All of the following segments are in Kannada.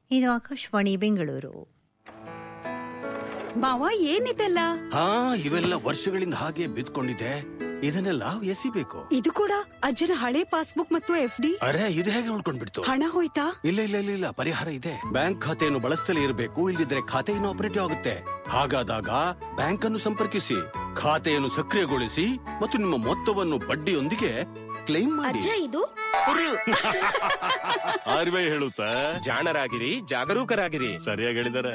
ಇದು ಆಕಾಶವಾಣಿ ಬೆಂಗಳೂರು ಮಾವ ಏನಿದೆಲ್ಲ ಹಾ ಇವೆಲ್ಲ ವರ್ಷಗಳಿಂದ ಹಾಗೆ ಬಿದ್ಕೊಂಡಿದೆ ಇದನ್ನೆಲ್ಲ ಎಸಿಬೇಕು ಇದು ಕೂಡ ಅಜ್ಜನ ಹಳೆ ಪಾಸ್ಬುಕ್ ಮತ್ತು ಎಫ್ ಡಿ ಅರೆ ಇದು ಹೇಗೆ ಉಳ್ಕೊಂಡ್ಬಿಡ್ತು ಹಣ ಹೋಯ್ತಾ ಇಲ್ಲ ಇಲ್ಲ ಇಲ್ಲ ಇಲ್ಲ ಪರಿಹಾರ ಇದೆ ಬ್ಯಾಂಕ್ ಖಾತೆಯನ್ನು ಬಳಸ್ತಲೇ ಇರಬೇಕು ಇಲ್ಲದಿದ್ರೆ ಖಾತೆ ಆಪರೇಟಿವ್ ಆಗುತ್ತೆ ಹಾಗಾದಾಗ ಬ್ಯಾಂಕ್ ಅನ್ನು ಸಂಪರ್ಕಿಸಿ ಖಾತೆಯನ್ನು ಸಕ್ರಿಯಗೊಳಿಸಿ ಮತ್ತು ನಿಮ್ಮ ಮೊತ್ತವನ್ನು ಬಡ್ಡಿಯೊಂದಿಗೆ ಕ್ಲೈಮ್ ಮಾಡಿ ಇದು ಆರ್ ಬಿ ಐ ಹೇಳುತ್ತಾ ಜಾಣರಾಗಿರಿ ಜಾಗರೂಕರಾಗಿರಿ ಸರಿಯಾಗಿ ಹೇಳಿದಾರೆ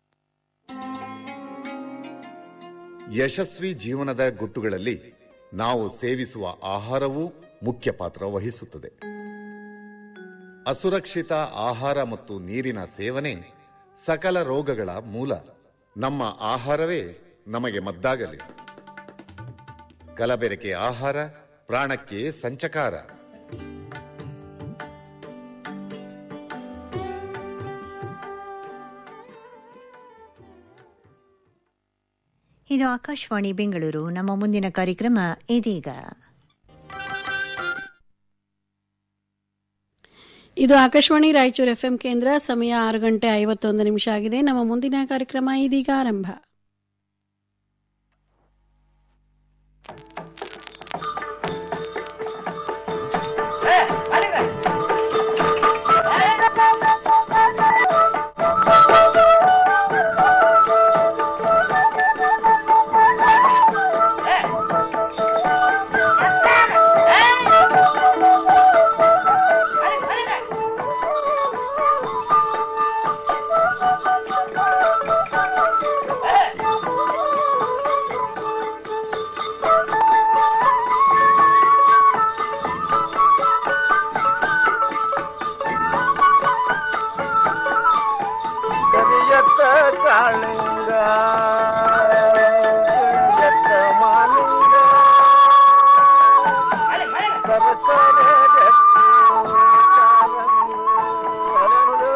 ಯಶಸ್ವಿ ಜೀವನದ ಗುಟ್ಟುಗಳಲ್ಲಿ ನಾವು ಸೇವಿಸುವ ಆಹಾರವೂ ಮುಖ್ಯ ಪಾತ್ರ ವಹಿಸುತ್ತದೆ ಅಸುರಕ್ಷಿತ ಆಹಾರ ಮತ್ತು ನೀರಿನ ಸೇವನೆ ಸಕಲ ರೋಗಗಳ ಮೂಲ ನಮ್ಮ ಆಹಾರವೇ ನಮಗೆ ಮದ್ದಾಗಲಿ ಕಲಬೆರಕೆ ಆಹಾರ ಪ್ರಾಣಕ್ಕೆ ಸಂಚಕಾರ ಇದು ಆಕಾಶವಾಣಿ ಬೆಂಗಳೂರು ನಮ್ಮ ಮುಂದಿನ ಕಾರ್ಯಕ್ರಮ ಇದೀಗ ಇದು ಆಕಾಶವಾಣಿ ರಾಯಚೂರು ಎಫ್ಎಂ ಕೇಂದ್ರ ಸಮಯ ಆರು ಗಂಟೆ ಐವತ್ತೊಂದು ನಿಮಿಷ ಆಗಿದೆ ನಮ್ಮ ಮುಂದಿನ ಕಾರ್ಯಕ್ರಮ ಇದೀಗ ಆರಂಭ ಕರಿಯತ್ತ ಕಾಳಿಂಗ ಕರಿಯತ್ತ ಮಾಲಿಂಗ ಸರಸರ ಗಟ್ಟಿ ಕಾಲಂಗಿ ಅರಳು.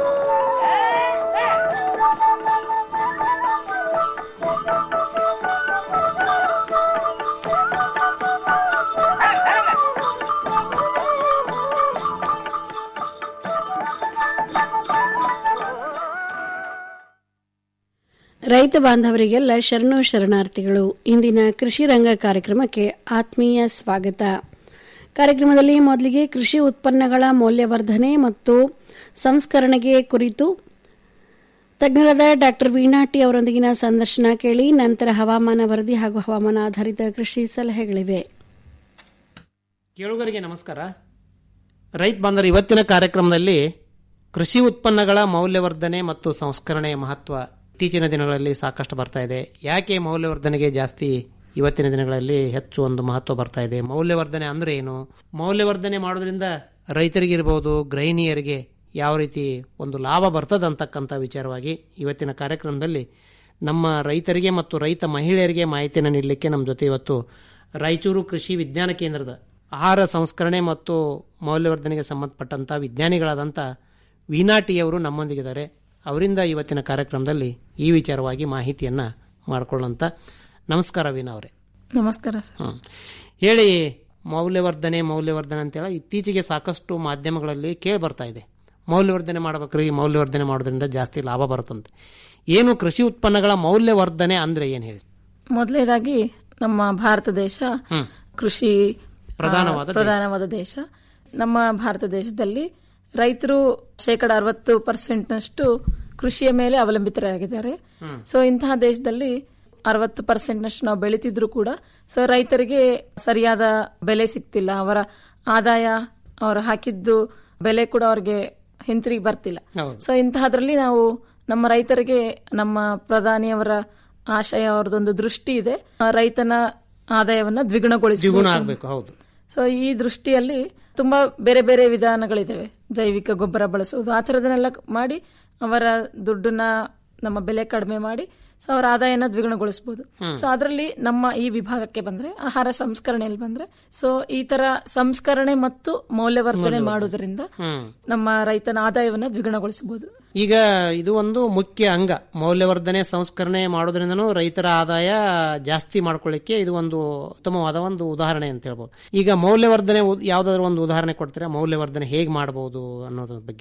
ರೈತ ಬಾಂಧವರಿಗೆಲ್ಲ ಶರಣು ಶರಣಾರ್ಥಿಗಳು ಇಂದಿನ ಕೃಷಿ ರಂಗ ಕಾರ್ಯಕ್ರಮಕ್ಕೆ ಆತ್ಮೀಯ ಸ್ವಾಗತ ಕಾರ್ಯಕ್ರಮದಲ್ಲಿ ಮೊದಲಿಗೆ ಕೃಷಿ ಉತ್ಪನ್ನಗಳ ಮೌಲ್ಯವರ್ಧನೆ ಮತ್ತು ಸಂಸ್ಕರಣೆಗೆ ಕುರಿತು ತಜ್ಞರಾದ ಡಾಕ್ಟರ್ ವೀಣಾಟಿ ಅವರೊಂದಿಗಿನ ಸಂದರ್ಶನ ಕೇಳಿ ನಂತರ ಹವಾಮಾನ ವರದಿ ಹಾಗೂ ಹವಾಮಾನ ಆಧಾರಿತ ಕೃಷಿ ಸಲಹೆಗಳಿವೆ ಕೇಳುಗರಿಗೆ ನಮಸ್ಕಾರ ರೈತ ಬಾಂಧವರು ಇವತ್ತಿನ ಕಾರ್ಯಕ್ರಮದಲ್ಲಿ ಕೃಷಿ ಉತ್ಪನ್ನಗಳ ಮೌಲ್ಯವರ್ಧನೆ ಮತ್ತು ಸಂಸ್ಕರಣೆಯ ಮಹತ್ವ ಇತ್ತೀಚಿನ ದಿನಗಳಲ್ಲಿ ಸಾಕಷ್ಟು ಬರ್ತಾ ಇದೆ ಯಾಕೆ ಮೌಲ್ಯವರ್ಧನೆಗೆ ಜಾಸ್ತಿ ಇವತ್ತಿನ ದಿನಗಳಲ್ಲಿ ಹೆಚ್ಚು ಒಂದು ಮಹತ್ವ ಬರ್ತಾ ಇದೆ ಮೌಲ್ಯವರ್ಧನೆ ಅಂದ್ರೆ ಏನು ಮೌಲ್ಯವರ್ಧನೆ ಮಾಡೋದ್ರಿಂದ ರೈತರಿಗಿರ್ಬೋದು ಗೃಹಿಣಿಯರಿಗೆ ಯಾವ ರೀತಿ ಒಂದು ಲಾಭ ಬರ್ತದೆ ಅಂತಕ್ಕಂಥ ವಿಚಾರವಾಗಿ ಇವತ್ತಿನ ಕಾರ್ಯಕ್ರಮದಲ್ಲಿ ನಮ್ಮ ರೈತರಿಗೆ ಮತ್ತು ರೈತ ಮಹಿಳೆಯರಿಗೆ ಮಾಹಿತಿಯನ್ನು ನೀಡಲಿಕ್ಕೆ ನಮ್ಮ ಜೊತೆ ಇವತ್ತು ರಾಯಚೂರು ಕೃಷಿ ವಿಜ್ಞಾನ ಕೇಂದ್ರದ ಆಹಾರ ಸಂಸ್ಕರಣೆ ಮತ್ತು ಮೌಲ್ಯವರ್ಧನೆಗೆ ಸಂಬಂಧಪಟ್ಟಂಥ ವಿಜ್ಞಾನಿಗಳಾದಂಥ ವೀನಾಟಿಯವರು ನಮ್ಮೊಂದಿಗಿದ್ದಾರೆ ಅವರಿಂದ ಇವತ್ತಿನ ಕಾರ್ಯಕ್ರಮದಲ್ಲಿ ಈ ವಿಚಾರವಾಗಿ ಮಾಹಿತಿಯನ್ನು ಮಾಡಿಕೊಳ್ಳಂತ ನಮಸ್ಕಾರ ವೀಣಾ ಅವರೇ ನಮಸ್ಕಾರ ಸರ್ ಹ್ಮ್. ಹೇಳಿ ಮೌಲ್ಯವರ್ಧನೆ ಮೌಲ್ಯವರ್ಧನೆ ಅಂತೇಳಿ ಇತ್ತೀಚೆಗೆ ಸಾಕಷ್ಟು ಮಾಧ್ಯಮಗಳಲ್ಲಿ ಕೇಳಿ ಬರ್ತಾ ಇದೆ ಮೌಲ್ಯವರ್ಧನೆ ಮಾಡ್ಬೇಕ್ರಿ ಮೌಲ್ಯವರ್ಧನೆ ಮಾಡೋದ್ರಿಂದ ಜಾಸ್ತಿ ಲಾಭ ಬರುತ್ತಂತೆ ಏನು ಕೃಷಿ ಉತ್ಪನ್ನಗಳ ಮೌಲ್ಯವರ್ಧನೆ ಅಂದ್ರೆ ಏನು ಹೇಳಿ ಮೊದಲನೇದಾಗಿ ನಮ್ಮ ಭಾರತ ದೇಶ ಹ್ಮ್. ಕೃಷಿ ಪ್ರಧಾನವಾದ ಆ, ಪ್ರಧಾನವಾದ ದೇಶ ನಮ್ಮ ಭಾರತ ದೇಶದಲ್ಲಿ ರೈತರು ಶೇಕಡ ಅರವತ್ತು ಪರ್ಸೆಂಟ್ನಷ್ಟು ಕೃಷಿಯ ಮೇಲೆ ಅವಲಂಬಿತರಾಗಿದ್ದಾರೆ ಸೊ ಇಂತಹ ದೇಶದಲ್ಲಿ ಅರವತ್ತು ಪರ್ಸೆಂಟ್ನಷ್ಟು ನಾವು ಬೆಳೀತಿದ್ರು ಕೂಡ ಸೊ ರೈತರಿಗೆ ಸರಿಯಾದ ಬೆಲೆ ಸಿಗ್ತಿಲ್ಲ ಅವರ ಆದಾಯ ಅವರು ಹಾಕಿದ್ದು ಬೆಲೆ ಕೂಡ ಅವ್ರಿಗೆ ಹಿಂತಿರುಗಿ ಬರ್ತಿಲ್ಲ ಹೌದು. ಸೊ ಇಂತಹದ್ರಲ್ಲಿ ನಾವು ನಮ್ಮ ರೈತರಿಗೆ ನಮ್ಮ ಪ್ರಧಾನಿಯವರ ಆಶಯ ಅವರದೊಂದು ದೃಷ್ಟಿ ಇದೆ ಆ, ರೈತನ ಆದಾಯವನ್ನ ದ್ವಿಗುಣಗೊಳಿಸಿ ದ್ವಿಗುಣ ಆಗಬೇಕು ಹೌದು ಸೊ ಈ ದೃಷ್ಟಿಯಲ್ಲಿ ತುಂಬಾ ಬೇರೆ ಬೇರೆ ವಿಧಾನಗಳಿದ್ದಾವೆ ಜೈವಿಕ ಗೊಬ್ಬರ ಬಳಸೋದು ಆ ಥರದನ್ನೆಲ್ಲ ಮಾಡಿ ಅವರ ದುಡ್ಡನ್ನ ನಮ್ಮ ಬೆಲೆ ಕಡಿಮೆ ಮಾಡಿ ಸೊ ಅವರ ಆದಾಯನ ದ್ವಿಗುಣಗೊಳಿಸಬಹುದು ಸೊ ಅದರಲ್ಲಿ ನಮ್ಮ ಈ ವಿಭಾಗಕ್ಕೆ ಬಂದ್ರೆ ಆಹಾರ ಸಂಸ್ಕರಣೆಯಲ್ಲಿ ಬಂದ್ರೆ ಸೊ ಈ ತರ ಸಂಸ್ಕರಣೆ ಮತ್ತು ಮೌಲ್ಯವರ್ಧನೆ ಮಾಡೋದ್ರಿಂದ ಹ್ಮ್ ನಮ್ಮ ರೈತನ ಆದಾಯವನ್ನ ದ್ವಿಗುಣಗೊಳಿಸಬಹುದು ಈಗ ಇದು ಒಂದು ಮುಖ್ಯ ಅಂಗ ಮೌಲ್ಯವರ್ಧನೆ ಸಂಸ್ಕರಣೆ ಮಾಡೋದ್ರಿಂದನೂ ರೈತರ ಆದಾಯ ಜಾಸ್ತಿ ಮಾಡ್ಕೊಳ್ಳಿಕ್ಕೆ ಇದು ಒಂದು ಉತ್ತಮವಾದ ಒಂದು ಉದಾಹರಣೆ ಅಂತ ಹೇಳ್ಬೋದು ಈಗ ಮೌಲ್ಯವರ್ಧನೆ ಉ- ಯಾವ್ದಾದ್ರು ಒಂದು ಉದಾಹರಣೆ ಕೊಡ್ತೀರಾ ಮೌಲ್ಯವರ್ಧನೆ ಹೇಗೆ ಮಾಡಬಹುದು ಅನ್ನೋದ್ರ ಬಗ್ಗೆ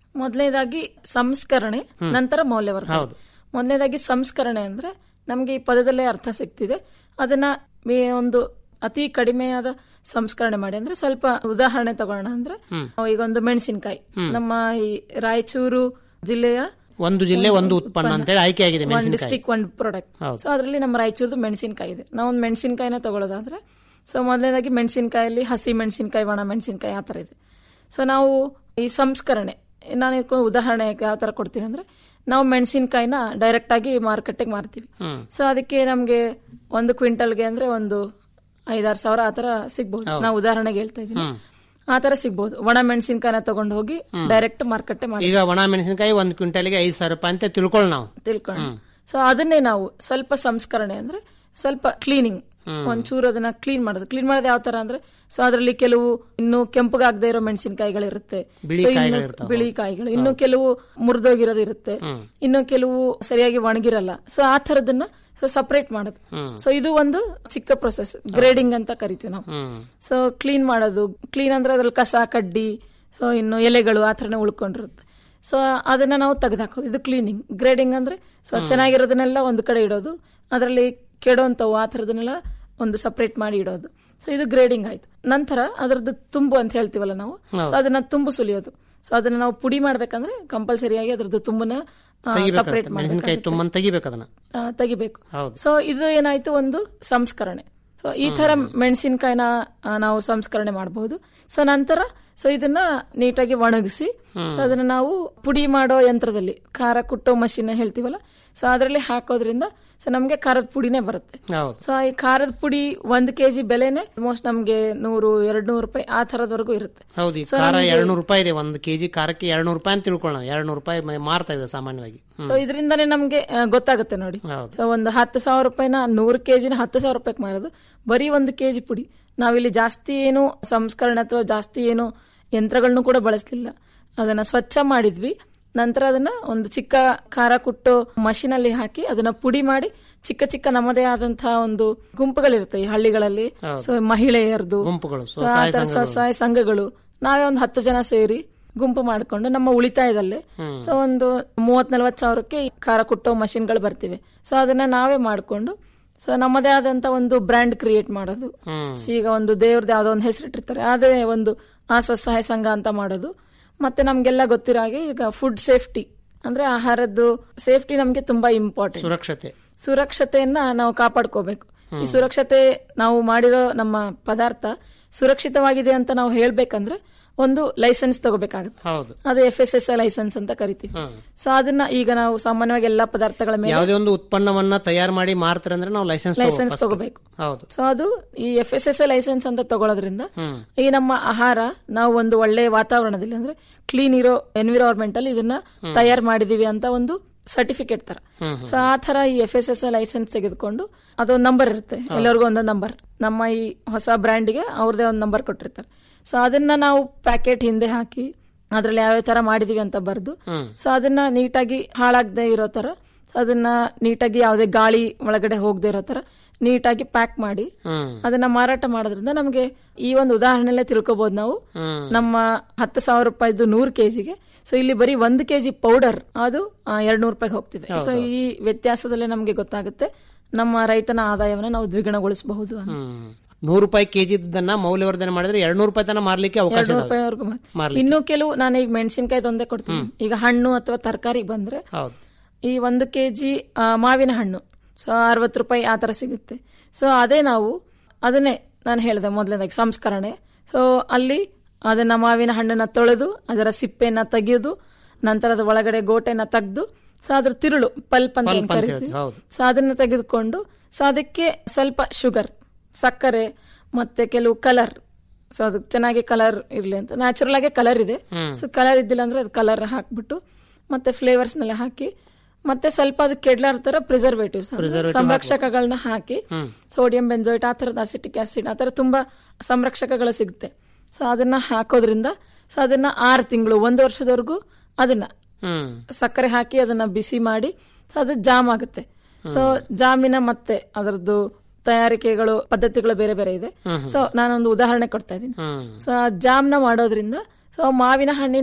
ಮೊದಲನೇದಾಗಿ ಸಂಸ್ಕರಣೆ ನಂತರ ಮೌಲ್ಯವರ್ಧನೆ ಮೊದಲನೇದಾಗಿ ಸಂಸ್ಕರಣೆ ಅಂದ್ರೆ ನಮ್ಗೆ ಈ ಪದದಲ್ಲೇ ಅರ್ಥ ಸಿಗ್ತಿದೆ ಅದನ್ನ ಮೇ- ಒಂದು ಅತಿ ಕಡಿಮೆಯಾದ ಸಂಸ್ಕರಣೆ ಮಾಡಿ ಅಂದ್ರೆ ಸ್ವಲ್ಪ ಉದಾಹರಣೆ ತಗೋಣ ಅಂದ್ರೆ ಈಗ ಒಂದು ಮೆಣಸಿನಕಾಯಿ ನಮ್ಮ ಈ ರಾಯಚೂರು ಜಿಲ್ಲೆಯ ಒಂದು ಜಿಲ್ಲೆ ಒಂದು ಉತ್ಪನ್ನ ಅಂತೇಳಿ ಆಯ್ಕೆ ಆಗಿದೆ ಒಂದ್ ಮೆಣಸಿನಕಾಯಿ ಡಿಸ್ಟಿಕ್ ಒಂದ್ ಪ್ರಾಡಕ್ಟ್ ಸೊ ಅದರಲ್ಲಿ ನಮ್ಮ ರಾಯಚೂರ್ದು ಮೆಣಸಿನಕಾಯಿ ಇದೆ ನಾವು ಒಂದು ಮೆಣಸಿನಕಾಯಿನ ತಗೊಳ್ಳೋದಾದ್ರೆ ಸೊ ಮೊದಲನೇದಾಗಿ ಮೆಣಸಿನಕಾಯಲ್ಲಿ ಹಸಿ ಮೆಣಸಿನಕಾಯಿ ಒಣ ಮೆಣಸಿನಕಾಯಿ ಆ ಥರ ಇದೆ ಸೊ ನಾವು ಈ ಸಂಸ್ಕರಣೆ ನಾನು ಇದಕ್ಕೆ ಉದಾಹರಣೆ ಯಾವ ತರ ಕೊಡ್ತೀನಿ ಅಂದ್ರೆ ನಾವು ಮೆಣಸಿನಕಾಯಿನ ಡೈರೆಕ್ಟ್ ಆಗಿ ಮಾರ್ಕೆಟಿಗೆ ಮಾರ್ತೀವಿ ಸೊ ಅದಕ್ಕೆ ನಮ್ಗೆ ಒಂದು ಕ್ವಿಂಟಲ್ಗೆ ಅಂದ್ರೆ ಒಂದು ಐದಾರು ಸಾವಿರ ಆ ತರ ಸಿಗ್ಬಹುದು ನಾವು ಉದಾಹರಣೆಗೆ ಹೇಳ್ತಾ ಇದ್ದೀನಿ ಆ ತರ ಸಿಗ್ಬಹುದು ಒಣ ಮೆಣಸಿನಕಾಯಿನ ತಗೊಂಡು ಹೋಗಿ ಡೈರೆಕ್ಟ್ ಮಾರ್ಕೆಟ್ ಮಾಡಿ ಈಗ ಒಣ ಮೆಣಸಿನಕಾಯಿ ಒಂದು ಕ್ವಿಂಟಲ್ಗೆ ಐದು ಸಾವಿರ ರೂಪಾಯಿ ಅಂತ ತಿಳ್ಕೊಳ್ಳಿ ನಾವು ತಿಳ್ಕೊಂಡು ಸೊ ಅದನ್ನೇ ನಾವು ಸ್ವಲ್ಪ ಸಂಸ್ಕರಣೆ ಅಂದ್ರೆ ಸ್ವಲ್ಪ ಕ್ಲೀನಿಂಗ್ ಒಂಚೂರು ಅದನ್ನ ಕ್ಲೀನ್ ಮಾಡೋದು ಕ್ಲೀನ್ ಮಾಡೋದು ಯಾವ ತರ ಅಂದ್ರೆ ಸೊ ಅದರಲ್ಲಿ ಕೆಲವು ಇನ್ನು ಕೆಂಪಗಾಗದೇ ಇರೋ ಮೆಣಸಿನಕಾಯಿಗಳಿರುತ್ತೆ ಬಿಳಿ So, ಇನ್ನು ಕಾಯಿಗಳಿರ್ತಾವೆ. ಬಿಳಿ ಕಾಯಿಗಳು ಇನ್ನು ಕೆಲವು ಮುರಿದೋಗಿರೋದು ಇರುತ್ತೆ ಇನ್ನು ಕೆಲವು ಸರಿಯಾಗಿ ಒಣಗಿರಲ್ಲ ಸೊ ಆ ತರದನ್ನ ಸೊ ಸಪರೇಟ್ ಮಾಡೋದು ಸೊ ಇದು ಒಂದು ಚಿಕ್ಕ ಪ್ರೊಸೆಸ್ ಗ್ರೇಡಿಂಗ್ ಅಂತ ಕರಿತೀವಿ ನಾವು ಸೊ ಕ್ಲೀನ್ ಮಾಡೋದು ಕ್ಲೀನ್ ಅಂದ್ರೆ ಅದ್ರಲ್ಲಿ ಕಸ ಕಡ್ಡಿ ಸೊ ಇನ್ನು ಎಲೆಗಳು ಆ ಥರನೇ ಉಳ್ಕೊಂಡಿರುತ್ತೆ ಸೊ ಅದನ್ನ ನಾವು ತೆಗೆದಾಕೋದು ಇದು ಕ್ಲೀನಿಂಗ್ ಗ್ರೇಡಿಂಗ್ ಅಂದ್ರೆ ಸೊ ಚೆನ್ನಾಗಿರೋದನ್ನೆಲ್ಲ ಒಂದು ಕಡೆ ಇಡೋದು ಅದರಲ್ಲಿ ಕೆಡೋಂಥವು ಆ ಥರದನ್ನೆಲ್ಲ ಒಂದು ಸಪರೇಟ್ ಮಾಡಿ ಇಡೋದು ಸೊ ಇದು ಗ್ರೇಡಿಂಗ್ ಆಯ್ತು ನಂತರ ಅದರದ್ದು ತುಂಬು ಅಂತ ಹೇಳ್ತೀವಲ್ಲ ನಾವು ಸೊ ಅದನ್ನ ತುಂಬು ಸುಲಿಯೋದು ಸೊ ಅದನ್ನ ನಾವು ಪುಡಿ ಮಾಡ್ಬೇಕಂದ್ರೆ ಕಂಪಲ್ಸರಿಯಾಗಿ ಅದ್ರದ್ದು ತುಂಬನ ಸಪರೇಟ್ ಮೆಣಸಿನಕಾಯಿ ತುಂಬಂತ ತೆಗಿಬೇಕು ಅದನ್ನ ತೆಗಿಬೇಕು ಹೌದು. ಸೊ ಇದು ಏನಾಯ್ತು ಒಂದು ಸಂಸ್ಕರಣೆ ಸೊ ಈ ತರ ಮೆಣಸಿನಕಾಯಿನ ನಾವು ಸಂಸ್ಕರಣೆ ಮಾಡಬಹುದು ಸೊ ನಂತರ ಸೊ ಇದನ್ನ ನೀಟಾಗಿ ಒಣಗಿಸಿ ಸೊ ಅದನ್ನ ನಾವು ಪುಡಿ ಮಾಡೋ ಯಂತ್ರದಲ್ಲಿ ಖಾರ ಕುಟ್ಟೋ ಮಷಿನ್ ಹೇಳ್ತೀವಲ್ಲ ಸೊ ಅದರಲ್ಲಿ ಹಾಕೋದ್ರಿಂದ ಸೊ ನಮ್ಗೆ ಖಾರದ ಪುಡಿನೇ ಬರುತ್ತೆ ಹೌದು ಸೊ ಈ ಖಾರದ ಪುಡಿ ಒಂದ್ ಕೆಜಿ ಬೆಲೆನೆ ಆಲ್ಮೋಸ್ಟ್ ನಮ್ಗೆ ನೂರು ಎರಡ್ ನೂರು ರೂಪಾಯಿ ಆ ತರದವರೆಗೂ ಇರುತ್ತೆ ಹೌದು ಈ ಖಾರ ಎರಡ್ನೂರು ರೂಪಾಯಿ ಇದೆ ಒಂದು ಕೆಜಿ ಖಾರಕ್ಕೆ ಎರಡ್ನೂರು ರೂಪಾಯಿ ಅಂತ ತಿಳ್ಕೊಳ್ಳೋಣ ಎರಡ್ನೂರು ರೂಪಾಯಿ ಮ- ಮಾರ್ತಾ ಇದೆ ಸಾಮಾನ್ಯವಾಗಿ ಸೊ ಇದರಿಂದಾನೇ ನಮ್ಗೆ ಆ, ಗೊತ್ತಾಗುತ್ತೆ ನೋಡಿ ಹೌದು. ಸೊ ಒಂದು ಹತ್ತು ಸಾವಿರ ರೂಪಾಯಿನ ನೂರು ಕೆಜಿನ ಹತ್ತು ಸಾವಿರ ರೂಪಾಯಿಗೆ ಮಾರೋದು ಬರೀ ಒಂದು ಕೆಜಿ ಪುಡಿ ನಾವಿಲ್ಲಿ ಜಾಸ್ತಿ ಏನು ಸಂಸ್ಕರಣೆ ಅಥವಾ ಜಾಸ್ತಿ ಏನು ಯಂತ್ರಗಳನ್ನು ಕೂಡ ಬಳಸಲಿಲ್ಲ ಅದನ್ನ ಸ್ವಚ್ಛ ಮಾಡಿದ್ವಿ ನಂತರ ಅದನ್ನ ಒಂದು ಚಿಕ್ಕ ಖಾರ ಕುಟ್ಟು ಮಷೀನ್ ಅಲ್ಲಿ ಹಾಕಿ ಅದನ್ನ ಪುಡಿ ಮಾಡಿ ಚಿಕ್ಕ ಚಿಕ್ಕ ನಮ್ಮದೇ ಆದಂತಹ ಒಂದು ಗುಂಪುಗಳಿರುತ್ತೆ ಈ ಹಳ್ಳಿಗಳಲ್ಲಿ ಸೊ ಮಹಿಳೆಯರದು ಗುಂಪುಗಳು, ಸೊ ಆ ತರ ಸ್ವಸಹಾಯ ಸಂಘಗಳು ನಾವೇ ಒಂದು ಹತ್ತು ಜನ ಸೇರಿ ಗುಂಪು ಮಾಡಿಕೊಂಡು ನಮ್ಮ ಉಳಿತಾಯದಲ್ಲೇ ಸೊ ಒಂದು ಮೂವತ್ ನಲ್ವತ್ ಸಾವಿರಕ್ಕೆ ಈ ಖಾರ ಕುಟ್ಟೋ ಮಷಿನ್ಗಳು ಬರ್ತಿವೆ ಸೊ ಅದನ್ನ ನಾವೇ ಮಾಡಿಕೊಂಡು ಸೊ ನಮ್ಮದೇ ಆದಂತ ಒಂದು ಬ್ರ್ಯಾಂಡ್ ಕ್ರಿಯೇಟ್ ಮಾಡೋದು ಸೊ ಈಗ ಒಂದು ದೇವ್ರದ್ದು ಯಾವ್ದೋ ಒಂದು ಹೆಸರಿಟ್ಟಿರ್ತಾರೆ ಅದೇ ಒಂದು ಆ ಸ್ವಸಹಾಯ ಸಂಘ ಅಂತ ಮಾಡೋದು ಮತ್ತೆ ನಮ್ಗೆಲ್ಲ ಗೊತ್ತಿರೋ ಹಾಗೆ ಈಗ ಫುಡ್ ಸೇಫ್ಟಿ ಅಂದ್ರೆ ಆಹಾರದ್ದು ಸೇಫ್ಟಿ ನಮ್ಗೆ ತುಂಬಾ ಇಂಪಾರ್ಟೆಂಟ್ ಸುರಕ್ಷತೆ ಸುರಕ್ಷತೆಯನ್ನ ನಾವು ಕಾಪಾಡ್ಕೋಬೇಕು ಈ ಸುರಕ್ಷತೆ ನಾವು ಮಾಡಿರೋ ನಮ್ಮ ಪದಾರ್ಥ ಸುರಕ್ಷಿತವಾಗಿದೆ ಅಂತ ನಾವು ಹೇಳ್ಬೇಕಂದ್ರೆ ಒಂದು ಲೈಸೆನ್ಸ್ ತಗೋಬೇಕಾಗುತ್ತೆ ಹೌದು ಅದು ಎಫ್ ಎಸ್ ಎಸ್ ಲೈಸೆನ್ಸ್ ಅಂತ ಕರಿತೀವಿ ಸೊ ಅದನ್ನ ಈಗ ನಾವು ಸಾಮಾನ್ಯವಾಗಿ ಎಲ್ಲಾ ಪದಾರ್ಥಗಳ ಮೇಲೆ ಯಾವುದೇ ಒಂದು ಉತ್ಪನ್ನವನ್ನ ತಯಾರು ಮಾಡಿ ಮಾರ್ತಾರೆ ಅಂದ್ರೆ ನಾವು ಲೈಸೆನ್ಸ್ ಲೈಸೆನ್ಸ್ ತಗೋಬೇಕು ಹೌದು ಸೊ ಅದು ಈ ಎಫ್ ಎಸ್ ಎಸ್ ಲೈಸೆನ್ಸ್ ಅಂತ ತಗೊಳ್ಳೋದ್ರಿಂದ ಈ ನಮ್ಮ ಆಹಾರ ನಾವು ಒಂದು ಒಳ್ಳೆ ವಾತಾವರಣದಲ್ಲಿ ಅಂದ್ರೆ ಕ್ಲೀನ್ ಇರೋ ಎನ್ವಿರಾನ್ಮೆಂಟ್ ಅಲ್ಲಿ ಇದನ್ನ ತಯಾರು ಮಾಡಿದೀವಿ ಅಂತ ಒಂದು ಸರ್ಟಿಫಿಕೇಟ್ ತರ ಸೊ ಆ ತರ ಈ ಎಫ್ ಎಸ್ ಎಸ್ ಲೈಸೆನ್ಸ್ ತೆಗೆದುಕೊಂಡು ಅದೊಂದು ನಂಬರ್ ಇರುತ್ತೆ ಎಲ್ಲರಿಗೂ ಒಂದೊಂದು ನಂಬರ್ ನಮ್ಮ ಈ ಹೊಸ ಬ್ರ್ಯಾಂಡ್ಗೆ ಅವ್ರದೇ ಒಂದು ನಂಬರ್ ಕೊಟ್ಟಿರ್ತಾರೆ ಸೊ ಅದನ್ನ ನಾವು ಪ್ಯಾಕೆಟ್ ಹಿಂದೆ ಹಾಕಿ ಅದ್ರಲ್ಲಿ ಯಾವ್ಯಾವ ತರ ಮಾಡಿದೀವಿ ಅಂತ ಬರ್ದು ಸೊ ಅದನ್ನ ನೀಟಾಗಿ ಹಾಳಾಗದೆ ಇರೋ ತರ ಸೊ ಅದನ್ನ ನೀಟಾಗಿ ಯಾವುದೇ ಗಾಳಿ ಒಳಗಡೆ ಹೋಗದೆ ಇರೋ ತರ ನೀಟಾಗಿ ಪ್ಯಾಕ್ ಮಾಡಿ ಅದನ್ನ ಮಾರಾಟ ಮಾಡೋದ್ರಿಂದ ನಮಗೆ ಈ ಒಂದು ಉದಾಹರಣೆಲ್ಲೇ ತಿಳ್ಕೊಬಹುದು ನಾವು ನಮ್ಮ ಹತ್ತು ಸಾವಿರ ರೂಪಾಯಿದು ನೂರು ಕೆಜಿಗೆ ಸೊ ಇಲ್ಲಿ ಬರೀ ಒಂದು ಕೆಜಿ ಪೌಡರ್ ಅದು ಎರಡ್ ನೂರು ರೂಪಾಯಿಗೆ ಹೋಗ್ತಿದೆ ಸೊ ಈ ವ್ಯತ್ಯಾಸದಲ್ಲೇ ನಮಗೆ ಗೊತ್ತಾಗುತ್ತೆ ನಮ್ಮ ರೈತನ ಆದಾಯವನ್ನ ನಾವು ದ್ವಿಗುಣಗೊಳಿಸಬಹುದು ಅಂತ ನೂರು ರೂಪಾಯಿ ಕೆಜಿ ಇದ್ದನ್ನ ಮೌಲ್ಯವರ್ಧನೆ ಮಾಡಿದ್ರೆ ಎರಡ್ ನೂರು ರೂಪಾಯಿ ತನಕ ಮಾರ್ಲಿಕ್ಕೆ ಅವಕಾಶ ಎರಡು ಇದಾವೆ. ರೂಪಾಯಿವರೆಗೂ ಮಾರ್ಲಿಕ್ಕೆ. ಇನ್ನು ಕೆಲವು ನಾನು ಈಗ ಮೆಣಸಿನಕಾಯಿ ಒಂದೇ ಕೊಡ್ತೀನಿ ಈಗ ಹಣ್ಣು ಅಥವಾ ತರಕಾರಿ ಬಂದ್ರೆ ಹೌದು ಈ ಒಂದು ಕೆಜಿ ಮಾವಿನ ಹಣ್ಣು ಸೊ ಅರವತ್ತು ರೂಪಾಯಿ ಆ ತರ ಸಿಗುತ್ತೆ ಸೊ ಅದೇ ನಾವು ಅದನ್ನೇ ನಾನು ಹೇಳಿದೆ ಮೊದಲನೇದಾಗಿ ಸಂಸ್ಕರಣೆ ಸೊ ಅಲ್ಲಿ ಅದನ್ನ ಮಾವಿನ ಹಣ್ಣನ್ನ ತೊಳೆದು ಅದರ ಸಿಪ್ಪೆನ ತೆಗೆಯೋದು ನಂತರ ಅದ್ರ ಒಳಗಡೆ ಗೋಟೆನ ತೆಗೆದು ಸೊ ಅದ್ರ ತಿರುಳು ಪಲ್ಪ್ ಅಂತ ಏನ್ ಕರಿತೀವಿ ಹೇಳ್ತೀವಿ, ಹೌದು. ಸೊ ಅದನ್ನ ತೆಗೆದುಕೊಂಡು ಸೊ ಅದಕ್ಕೆ ಸ್ವಲ್ಪ ಶುಗರ್ ಸಕ್ಕರೆ ಮತ್ತೆ ಕೆಲವು ಕಲರ್ ಸೊ ಅದು ಚೆನ್ನಾಗಿ ಕಲರ್ ಇರ್ಲಿ ಅಂತ ನ್ಯಾಚುರಲ್ ಆಗಿ ಕಲರ್ ಇದೆ ಸೊ ಕಲರ್ ಇದ್ದಿಲ್ಲ ಅಂದ್ರೆ ಅದು ಕಲರ್ ಹಾಕ್ಬಿಟ್ಟು ಮತ್ತೆ ಫ್ಲೇವರ್ಸ್ ನೆಲ್ಲ ಹಾಕಿ ಮತ್ತೆ ಸ್ವಲ್ಪ ಅದು ಕೆಡ್ಲಾರ ತರ ಪ್ರಿಸರ್ವೇಟಿವ್ಸ್ ಸಂರಕ್ಷಕಗಳನ್ನ ಹಾಕಿ ಸೋಡಿಯಂ ಬೆಂಜೋಯಿಟ್ ಆ ತರದ ಅಸಿಟಿಕ್ ಆಸಿಡ್ ಆ ತರ ತುಂಬಾ ಸಂರಕ್ಷಕಗಳು ಸಿಗುತ್ತೆ ಸೊ ಅದನ್ನ ಹಾಕೋದ್ರಿಂದ ಸೊ ಅದನ್ನ ಆರು ತಿಂಗಳು ಒಂದು ವರ್ಷದವರೆಗೂ ಅದನ್ನ ಹ್ಮ್ ಸಕ್ಕರೆ ಹಾಕಿ ಅದನ್ನ ಬಿಸಿ ಮಾಡಿ ಸೊ ಅದು ಜಾಮ್ ಆಗುತ್ತೆ ಸೊ ಜಾಮಿನ ಮತ್ತೆ ಅದರದ್ದು ತಯಾರಿಕೆಗಳು ಪದ್ಧತಿಗಳು ಬೇರೆ ಬೇರೆ ಇದೆ ಸೊ ನಾನೊಂದು ಉದಾಹರಣೆ ಕೊಡ್ತಾ ಇದ್ದೀನಿ ಹ್ಮ್ ಸೊ ಆ ಜಾಮ್ನ ಮಾಡೋದ್ರಿಂದ ಸೊ ಮಾವಿನ ಹಣ್ಣಿನ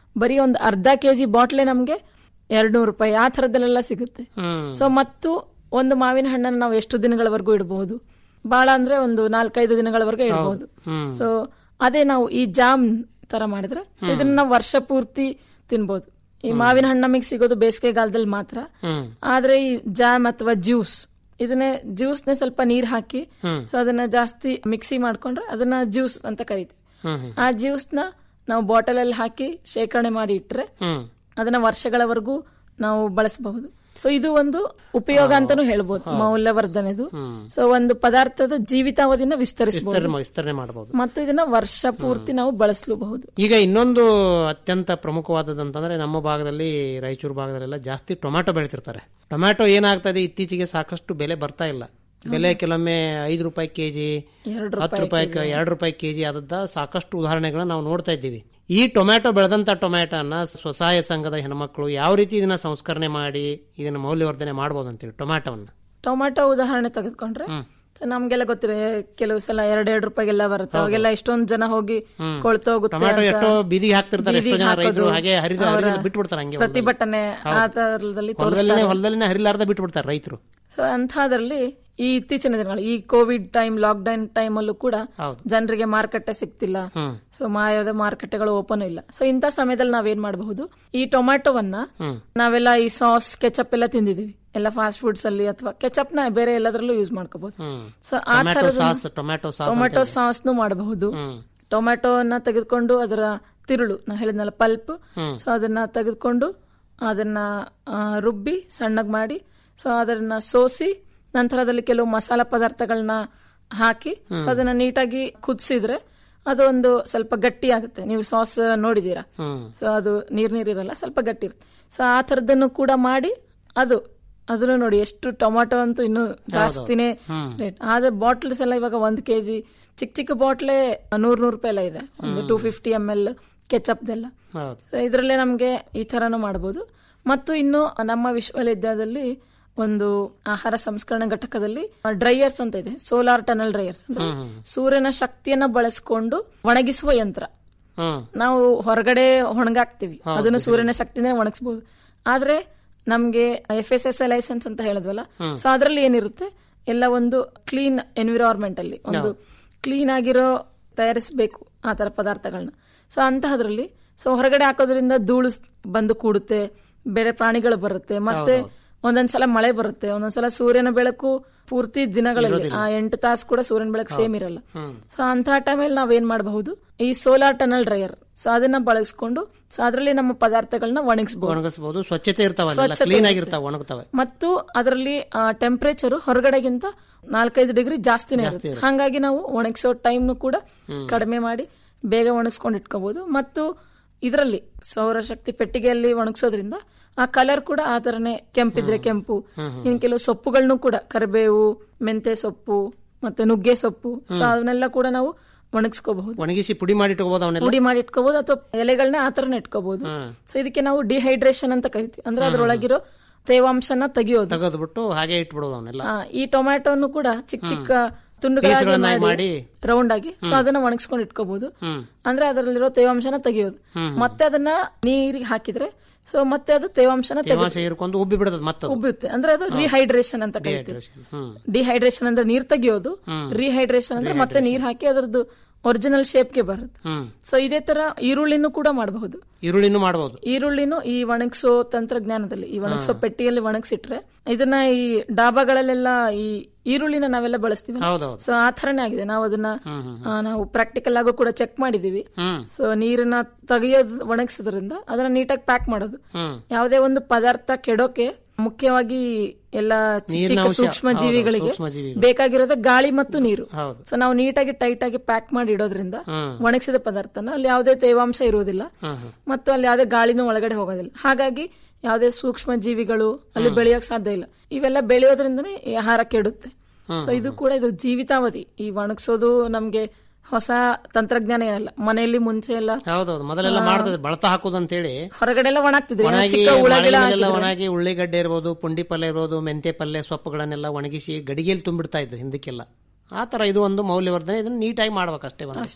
ಬರೀ ಒಂದು ಅರ್ಧ ಕೆಜಿ ಬಾಟ್ಲೆ ನಮ್ಗೆ ಎರಡ್ ನೂರು ರೂಪಾಯಿ ಆ ಥರದ್ದಲ್ಲೆಲ್ಲ ಸಿಗುತ್ತೆ ಸೊ ಮತ್ತು ಒಂದು ಮಾವಿನ ಹಣ್ಣನ್ನು ನಾವು ಎಷ್ಟು ದಿನಗಳವರೆಗೂ ಇಡಬಹುದು ಬಹಳ ಅಂದ್ರೆ ಒಂದು ನಾಲ್ಕೈದು ದಿನಗಳವರೆಗೂ ಇಡಬಹುದು ಸೊ ಅದೇ ನಾವು ಈ ಜಾಮ್ ತರ ಮಾಡಿದ್ರೆ ಸೊ ಇದನ್ನ ನಾವು ವರ್ಷ ಪೂರ್ತಿ ತಿನ್ಬೋದು ಈ ಮಾವಿನ ಹಣ್ಣು ನಮಗೆ ಸಿಗೋದು ಬೇಸಿಗೆಗಾಲದಲ್ಲಿ ಮಾತ್ರ ಆದ್ರೆ ಈ ಜಾಮ್ ಅಥವಾ ಜ್ಯೂಸ್ ಇದನ್ನೇ ಜ್ಯೂಸ್ನೇ ಸ್ವಲ್ಪ ನೀರ್ ಹಾಕಿ ಸೊ ಅದನ್ನ ಜಾಸ್ತಿ ಮಿಕ್ಸಿ ಮಾಡ್ಕೊಂಡ್ರೆ ಅದನ್ನ ಜ್ಯೂಸ್ ಅಂತ ಕರಿತೀವಿ ಆ ಜ್ಯೂಸ್ನ ನಾವು ಬಾಟಲ್ ಅಲ್ಲಿ ಹಾಕಿ ಶೇಖರಣೆ ಮಾಡಿ ಇಟ್ರೆ ಅದನ್ನ ವರ್ಷಗಳವರೆಗೂ ನಾವು ಬಳಸಬಹುದು ಸೊ ಇದು ಒಂದು ಉಪಯೋಗ ಅಂತಾನು ಹೇಳ್ಬೋದು ಮೌಲ್ಯವರ್ಧನೆದು ಸೊ ಒಂದು ಪದಾರ್ಥದ ಜೀವಿತಾವಧಿನ ವಿಸ್ತರಿಸಬಹುದು ವಿಸ್ತರಣೆ ವಿಸ್ತರಣೆ ಮಾಡಬಹುದು ಮತ್ತು ಇದನ್ನ ವರ್ಷ ಪೂರ್ತಿ ನಾವು ಬಳಸಲೂಬಹುದು ಈಗ ಇನ್ನೊಂದು ಅತ್ಯಂತ ಪ್ರಮುಖವಾದದಂತಂದ್ರೆ ನಮ್ಮ ಭಾಗದಲ್ಲಿ ರಾಯಚೂರು ಭಾಗದಲ್ಲೆಲ್ಲ ಜಾಸ್ತಿ ಟೊಮ್ಯಾಟೊ ಬೆಳಿತಿರ್ತಾರೆ ಟೊಮ್ಯಾಟೊ ಏನಾಗ್ತದೆ ಇತ್ತೀಚೆಗೆ ಸಾಕಷ್ಟು ಬೆಲೆ ಬರ್ತಾ ಇಲ್ಲ ಬೆಲೆ ಕೆಲವೊಮ್ಮೆ ಐದು ರೂಪಾಯಿ ಕೆಜಿ ಎರಡು ಹತ್ತು ರೂಪಾಯಿ ಎರಡು ರೂಪಾಯಿ ಕೆಜಿ ಆದದ್ದ ಸಾಕಷ್ಟು ಉದಾಹರಣೆಗಳನ್ನ ನಾವು ನೋಡ್ತಾ ಇದ್ದೀವಿ ಈ ಟೊಮ್ಯಾಟೊ ಬೆಳೆದಂತ ಟೊಮ್ಯಾಟೋನ ಸ್ವಸಹಾಯ ಸಂಘದ ಹೆಣ್ಮಕ್ಳು ಯಾವ ರೀತಿ ಇದನ್ನ ಸಂಸ್ಕರಣೆ ಮಾಡಿ ಇದನ್ನ ಮೌಲ್ಯವರ್ಧನೆ ಮಾಡಬಹುದು ಅಂತೇಳಿ ಟೊಮ್ಯಾಟೋವನ್ನ ಟೊಮ್ಯಾಟೊ ಉದಾಹರಣೆ ತೆಗೆದುಕೊಂಡ್ರೆ ಸೊ ನಮ್ಗೆಲ್ಲ ಗೊತ್ತಿದೆ ಕೆಲವು ಸಲ ಎರಡೆರಡು ರೂಪಾಯಿಗೆಲ್ಲ ಬರುತ್ತೆ ಅವಾಗೆಲ್ಲ ಎಷ್ಟೊಂದ್ ಜನ ಹೋಗಿ ಕೊಳ್ತೋಗುತ್ತೆ ಟೊಮ್ಯಾಟೊ ಅಂತ ಎಷ್ಟೋ ಬೀದಿಗೆ ಹಾಕ್ತಿರ್ತಾರೆ ಎಷ್ಟೋ ಬೀದಿಗೆ ಜನ ರೈತರು ಹಾಕೋದು, ಹಾಗೆ ಹರಿದ ಅವರ ಹರಿದ ಬಿಟ್ಬಿಡ್ತಾರೆ ಹಂಗೆ ಪ್ರತಿಭಟನೆ ಆ ತರದಲ್ಲಿ ಹೊಲದಲ್ಲೇ ಹೊಲದಲ್ಲಿನೇ ಹರಿಲಾರ್ದ ಬಿಟ್ಬಿಡ್ತಾರೆ ರೈತರು ಸೊ ಅಂಥದ್ರಲ್ಲಿ ಈ ಇತ್ತೀಚಿನ ದಿನಗಳು ಈ Covid time lockdown time ಅಲ್ಲೂ ಕೂಡ ಜನರಿಗೆ ಮಾರುಕಟ್ಟೆ ಸಿಗ್ತಿಲ್ಲ ಸೊ ಮಾಯದ ಮಾರುಕಟ್ಟೆಗಳು ಓಪನ್ ಇಲ್ಲ ಸೊ ಇಂಥ ಸಮಯದಲ್ಲಿ ನಾವೇನ್ ಮಾಡಬಹುದು ಈ ಟೊಮ್ಯಾಟೊವನ್ನ ನಾವೆಲ್ಲ ಈ ಸಾಸ್ ಕೆಚಪ್ ಎಲ್ಲ ತಿಂದಿದೀವಿ ಎಲ್ಲ ಫಾಸ್ಟ್ ಫುಡ್ಸ್ ಅಲ್ಲಿ ಅಥವಾ ಕೆಚಪ್ ನ ಬೇರೆ ಎಲ್ಲದರಲ್ಲೂ ಯೂಸ್ ಮಾಡ್ಕೋಬಹುದು ಸೊ ಆ ಟೊಮ್ಯಾಟೊ ತರದ ಸಾಸ್ ಟೊಮ್ಯಾಟೊ ಸಾಸ್ ಟೊಮ್ಯಾಟೊ ಸಾಸ್ನು ಮಾಡಬಹುದು ಟೊಮ್ಯಾಟೊನ ತೆಗೆದುಕೊಂಡು ಅದರ ತಿರುಳು ನಾ ಹೇಳಿದ್ನಲ್ಲ ಪಲ್ಪ್ ಸೊ ಅದನ್ನ ತೆಗೆದುಕೊಂಡು ಅದನ್ನ ಆ, ರುಬ್ಬಿ ಸಣ್ಣಗ್ ಮಾಡಿ ಸೊ ಅದನ್ನ ಸೋಸಿ ನಂತರದಲ್ಲಿ ಕೆಲವು ಮಸಾಲ ಪದಾರ್ಥಗಳನ್ನ ಹಾಕಿ ಸೊ ಅದನ್ನ ನೀಟಾಗಿ ಕುದಿಸಿದ್ರೆ ಅದು ಒಂದು ಸ್ವಲ್ಪ ಗಟ್ಟಿ ಆಗುತ್ತೆ ನೀವು ಸಾಸ್ ನೋಡಿದೀರಾ ಸೊ ಅದು ನೀರ್ ನೀರಿರಲ್ಲ ಸ್ವಲ್ಪ ಗಟ್ಟಿ ಇರುತ್ತೆ ಸೊ ಆ ತರದನ್ನು ಕೂಡ ಮಾಡಿ ಅದು ಅದನ್ನು ನೋಡಿ ಎಷ್ಟು ಟೊಮಾಟೊ ಅಂತೂ ಇನ್ನು ಜಾಸ್ತಿನೇ ರೇಟ್ ಆದ್ರೆ ಬಾಟ್ಲ್ಸ್ ಎಲ್ಲ ಇವಾಗ ಒಂದ್ ಕೆಜಿ ಚಿಕ್ಕ ಚಿಕ್ಕ ಬಾಟ್ಲೆ ನೂರ್ ನೂರ್ ರೂಪಾಯಿ ಎಲ್ಲ ಇದೆ ಒಂದು ಟೂ ಫಿಫ್ಟಿ ಎಮ್ ಎಲ್ ಕೆಚಪ್ದೆಲ್ಲ ಹೌದು ಇದರಲ್ಲೇ ನಮಗೆ ಈ ತರನು ಮಾಡಬಹುದು ಮತ್ತು ಇನ್ನು ನಮ್ಮ ವಿಶ್ವವಿದ್ಯಾಲಯದಲ್ಲಿ ಒಂದು ಆಹಾರ ಸಂಸ್ಕರಣಾ ಘಟಕದಲ್ಲಿ ಡ್ರೈಯರ್ಸ್ ಅಂತ ಇದೆ ಸೋಲಾರ್ ಟನಲ್ ಡ್ರೈಯರ್ಸ್ ಅಂದ್ರೆ ಸೂರ್ಯನ ಶಕ್ತಿಯನ್ನ ಬಳಸ್ಕೊಂಡು ಒಣಗಿಸುವ ಯಂತ್ರ ಹ್ಮ್ ನಾವು ಹೊರಗಡೆ ಒಣಗಾಕ್ತಿವಿ ಅದನ್ನು ಸೂರ್ಯನ ಶಕ್ತಿನೇ ಒಣಗಿಸಬಹುದು ಆದ್ರೆ ನಮ್ಗೆ F S S A licence ಅಂತ ಹೇಳಿದ್ವಲ್ಲ ಸೊ ಅದ್ರಲ್ಲಿ ಏನಿರುತ್ತೆ ಎಲ್ಲ ಒಂದು ಕ್ಲೀನ್ ಎನ್ವಿರಾನ್ಮೆಂಟ್ ಅಲ್ಲಿ ಒಂದು ಕ್ಲೀನ್ ಆಗಿರೋ ತಯಾರಿಸಬೇಕು ಆ ತರ ಪದಾರ್ಥಗಳನ್ನ ಸೊ ಅಂತಹದ್ರಲ್ಲಿ ಸೊ ಹೊರಗಡೆ ಹಾಕೋದ್ರಿಂದ ಧೂಳು ಸ್- ಬಂದು ಕೂಡುತ್ತೆ ಬೇರೆ ಪ್ರಾಣಿಗಳು ಬರುತ್ತೆ ಮತ್ತೆ ಒಂದೊಂದ್ಸಲ ಮಳೆ ಬರುತ್ತೆ ಒಂದೊಂದ್ಸಲ ಸೂರ್ಯನ ಬೆಳಕು ಪೂರ್ತಿ ದಿನಗಳಲ್ಲಿ ಆ ಎಂಟು ತಾಸು ಕೂಡ ಸೂರ್ಯನ ಬೆಳಕು ಸೇಮ್ ಇರಲ್ಲ ಸೊ ಅಂತಹ ಟೈಮಲ್ಲಿ ನಾವೇನ್ ಮಾಡಬಹುದು ಈ ಸೋಲಾರ್ ಟನಲ್ ಡ್ರೈಯರ್ ಸೊ ಅದನ್ನ ಬಳಸ್ಕೊಂಡು ಸೊ ಅದರಲ್ಲಿ ನಮ್ಮ ಪದಾರ್ಥಗಳನ್ನ ಒಣಗಿಸಬಹುದು ಒಣಗಿಸಬಹುದು ಸ್ವಚ್ಛತೆ ಇರ್ತಾವಲ್ಲ ಕ್ಲೀನ್ ಆಗಿರ್ತಾವ ಒಣಗ್ತವೆ ಮತ್ತು ಅದರಲ್ಲಿ ಟೆಂಪರೇಚರ್ ಹೊರಗಡೆಗಿಂತ ನಾಲ್ಕೈದು ಡಿಗ್ರಿ ಜಾಸ್ತಿನೇ ಇರುತ್ತೆ ಹಾಗಾಗಿ ನಾವು ಒಣಗಿಸೋ ಟೈಮ್ನು ಕೂಡ ಕಡಿಮೆ ಮಾಡಿ ಬೇಗ ಒಣಗಿಸ್ಕೊಂಡು ಇಟ್ಕೋಬಹುದು ಮತ್ತು ಇದರಲ್ಲಿ ಸೌರಶಕ್ತಿ ಪೆಟ್ಟಿಗೆಯಲ್ಲಿ ಒಣಗಿಸೋದ್ರಿಂದ ಆ ಕಲರ್ ಕೂಡ ಆ ತರನೇ ಕೆಂಪಿದ್ರೆ ಕೆಂಪು ಇನ್ ಕೆಲವು ಸೊಪ್ಪುಗಳನ್ನು ಕೂಡ ಕರಿಬೇವು ಮೆಂತೆ ಸೊಪ್ಪು ಮತ್ತೆ ನುಗ್ಗೆ ಸೊಪ್ಪು ಸೊ ಅವನ್ನೆಲ್ಲ ಕೂಡ ನಾವು ಒಣಗಿಸ್ಕೋಬಹುದು ಒಣಗಿಸಿ ಪುಡಿ ಮಾಡಿ ಇಟ್ಕೋಬಹುದು ಅವನ್ನೆಲ್ಲ ಪುಡಿ ಮಾಡಿ ಇಟ್ಕೋಬಹುದು ಅಥವಾ ಎಲೆಗಳನ್ನ ಆ ತರನೇ ಇಟ್ಕೋಬಹುದು ಸೊ ಇದಕ್ಕೆ ನಾವು ಡಿಹೈಡ್ರೇಷನ್ ಅಂತ ಕರಿತೀವಿ ಅಂದ್ರೆ ಅದ್ರೊಳಗಿರೋ ತೇವಾಂಶನ ತೆಗಿಯೋದು ತೆಗೆದ್ಬಿಟ್ಟು ಹಾಗೆ ಇಟ್ಬಿಡೋದು ಅವನ್ನೆಲ್ಲ ಆ, ಈ ಟೊಮ್ಯಾಟೋನು ಕೂಡ ಚಿಕ್ಕ ಚಿಕ್ಕ ತುಂಡುಗಳಾಗಿ ಪೀಸ್ಗಳನ್ನಾಗಿ ಮಾಡಿ ಮಾಡಿ ರೌಂಡ್ ಆಗಿ ಸೊ ಅದನ್ನ ಒಣಗಿಸ್ಕೊಂಡು ಇಟ್ಕೋಬಹುದು ಅಂದ್ರೆ ಅದರಲ್ಲಿರೋ ತೇವಾಂಶನ ತೆಗಿಯೋದು ಮತ್ತೆ ಅದನ್ನ ನೀರಿಗೆ ಹಾಕಿದ್ರೆ ಸೊ ಮತ್ತೆ ಅದು ತೇವಾಂಶನ ತೆಗಿ ತೇವಾಂಶ ಹೀರ್ಕೊಂಡು ಉಬ್ಬಿ ಬಿಡೋದು ಮತ್ತೆ ಉಬ್ಬುತ್ತೆ ಅಂದ್ರೆ ಅದು ರಿಹೈಡ್ರೇಷನ್ ಅಂತ ಕರಿತೀವಿ ಹ್ಮ್ ಡಿಹೈಡ್ರೇಷನ್ ಅಂದ್ರೆ ನೀರ್ ತೆಗಿಯೋದು ರಿಹೈಡ್ರೇಷನ್ ಅಂದ್ರೆ ಮತ್ತೆ ನೀರ್ ಹಾಕಿ ಅದರದ್ದು ಒರಿಜಿನಲ್ ಶೇಪ್ಗೆ ಬರುತ್ತೆ ಹ್ಮ್ ಸೊ ಇದೇ ತರ ಈರುಳ್ಳಿನೂ ಕೂಡ ಮಾಡಬಹುದು ಈರುಳ್ಳಿನೂ ಮಾಡಬಹುದು ಈರುಳ್ಳಿನೂ ಈ ಒಣಗಿಸೋ ತಂತ್ರಜ್ಞಾನದಲ್ಲಿ ಈ ಒಣಗಿಸೋ ಪೆಟ್ಟಿಯಲ್ಲಿ ಒಣಗಿಸಿಟ್ರೆ ಇದನ್ನ ಈ ಡಾಬಾಗಳಲ್ಲೆಲ್ಲ ಈ ಈರುಳ್ಳಿನ ನಾವೆಲ್ಲ ಬಳಸ್ತೀವಿ ಹೌದೌದು ಸೊ ಆ ತರನೇ ಆಗಿದೆ ನಾವು ಅದನ್ನ ಆ, ನಾವು ಪ್ರಾಕ್ಟಿಕಲ್ ಆಗೋ ಕೂಡ ಚೆಕ್ ಮಾಡಿದೀವಿ ಹ್ಮ್ ಸೊ ನೀರನ್ನ ತೆಗೆಯೋದು ಒಣಗಿಸೋದ್ರಿಂದ ಅದನ್ನ ನೀಟಾಗಿ ಪ್ಯಾಕ್ ಮಾಡೋದು ಹ್ಮ್ ಯಾವುದೇ ಒಂದು ಪದಾರ್ಥ ಕೆಡೋಕೆ ಮುಖ್ಯವಾಗಿ ಎಲ್ಲ ಚಿಕ್ಕ ನೀರಿನ ಚಿಕ್ಕ ಅಂಶ. ಸೂಕ್ಷ್ಮ ಹೌದು, ಜೀವಿಗಳಿಗೆ ಸೂಕ್ಷ್ಮಜೀವಿಗಳು. ಬೇಕಾಗಿರೋದು ಗಾಳಿ ಮತ್ತು ನೀರು ಹೌದು ಸೊ ನಾವು ನೀಟಾಗಿ ಟೈಟ್ ಆಗಿ ಪ್ಯಾಕ್ ಮಾಡಿ ಇಡೋದ್ರಿಂದ ಹ್ಮ್. ಒಣಗಿಸಿದ ಪದಾರ್ಥನ ಅಲ್ಲಿ ಯಾವುದೇ ತೇವಾಂಶ ಇರುವುದಿಲ್ಲ ಹ್ಮ್ ಹ್ಮ್ ಮತ್ತು ಅಲ್ಲಿ ಯಾವುದೇ ಗಾಳಿನೂ ಒಳಗಡೆ ಹೋಗೋದಿಲ್ಲ ಹಾಗಾಗಿ ಯಾವುದೇ ಸೂಕ್ಷ್ಮ ಜೀವಿಗಳು ಅಲ್ಲಿ ಬೆಳೆಯೋಕ್ ಸಾಧ್ಯ ಇಲ್ಲ ಇವೆಲ್ಲ ಬೆಳೆಯೋದ್ರಿಂದನೇ ಈ ಆಹಾರ ಕೆಡುತ್ತೆ ಸೊ ಇದು ಕೂಡ ಇದು ಜೀವಿತಾವಧಿ ಈ ಒಣಗಿಸೋದು ನಮ್ಗೆ ಹೊಸ ತಂತ್ರಜ್ಞಾನ ಏನಲ್ಲ ಮನೆಯಲ್ಲಿ ಮುಂಚೆ ಎಲ್ಲ ಹೌದೌದು ಮೊದಲೆಲ್ಲ ಮಾಡ್ತದೆ ಬಳತ ಹಾಕೋದು ಅಂತೇಳಿ ಹೊರಗಡೆ ಎಲ್ಲ ಒಣಗ್ತಿದ್ರಿ ಒಣಗಿ ಚಿಕ್ಕ ಹುಳಗಿಳ ಮಳೆಯಲ್ಲೆಲ್ಲ ಒಣಗಿ ಉಳ್ಳಿಗಡ್ಡೆ ಇರ್ಬೋದು ಪುಂಡಿ ಪಲ್ಯ ಇರ್ಬೋದು ಮೆಂತೆ ಪಲ್ಯ ಸೊಪ್ಪುಗಳನ್ನೆಲ್ಲ ಒಣಗಿಸಿ ಗಡಿಗೆಯಲ್ಲಿ ತುಂಬಿಡ್ತಾ ಇದ್ರು ಹಿಂದಕ್ಕೆಲ್ಲ ಆ ತರ ಇದು ಒಂದು ಮೌಲ್ಯವರ್ಧನೆ ಇದನ್ನ ನೀಟಾಗಿ ಮಾಡ್ಬೇಕಷ್ಟೇ ಒಂದು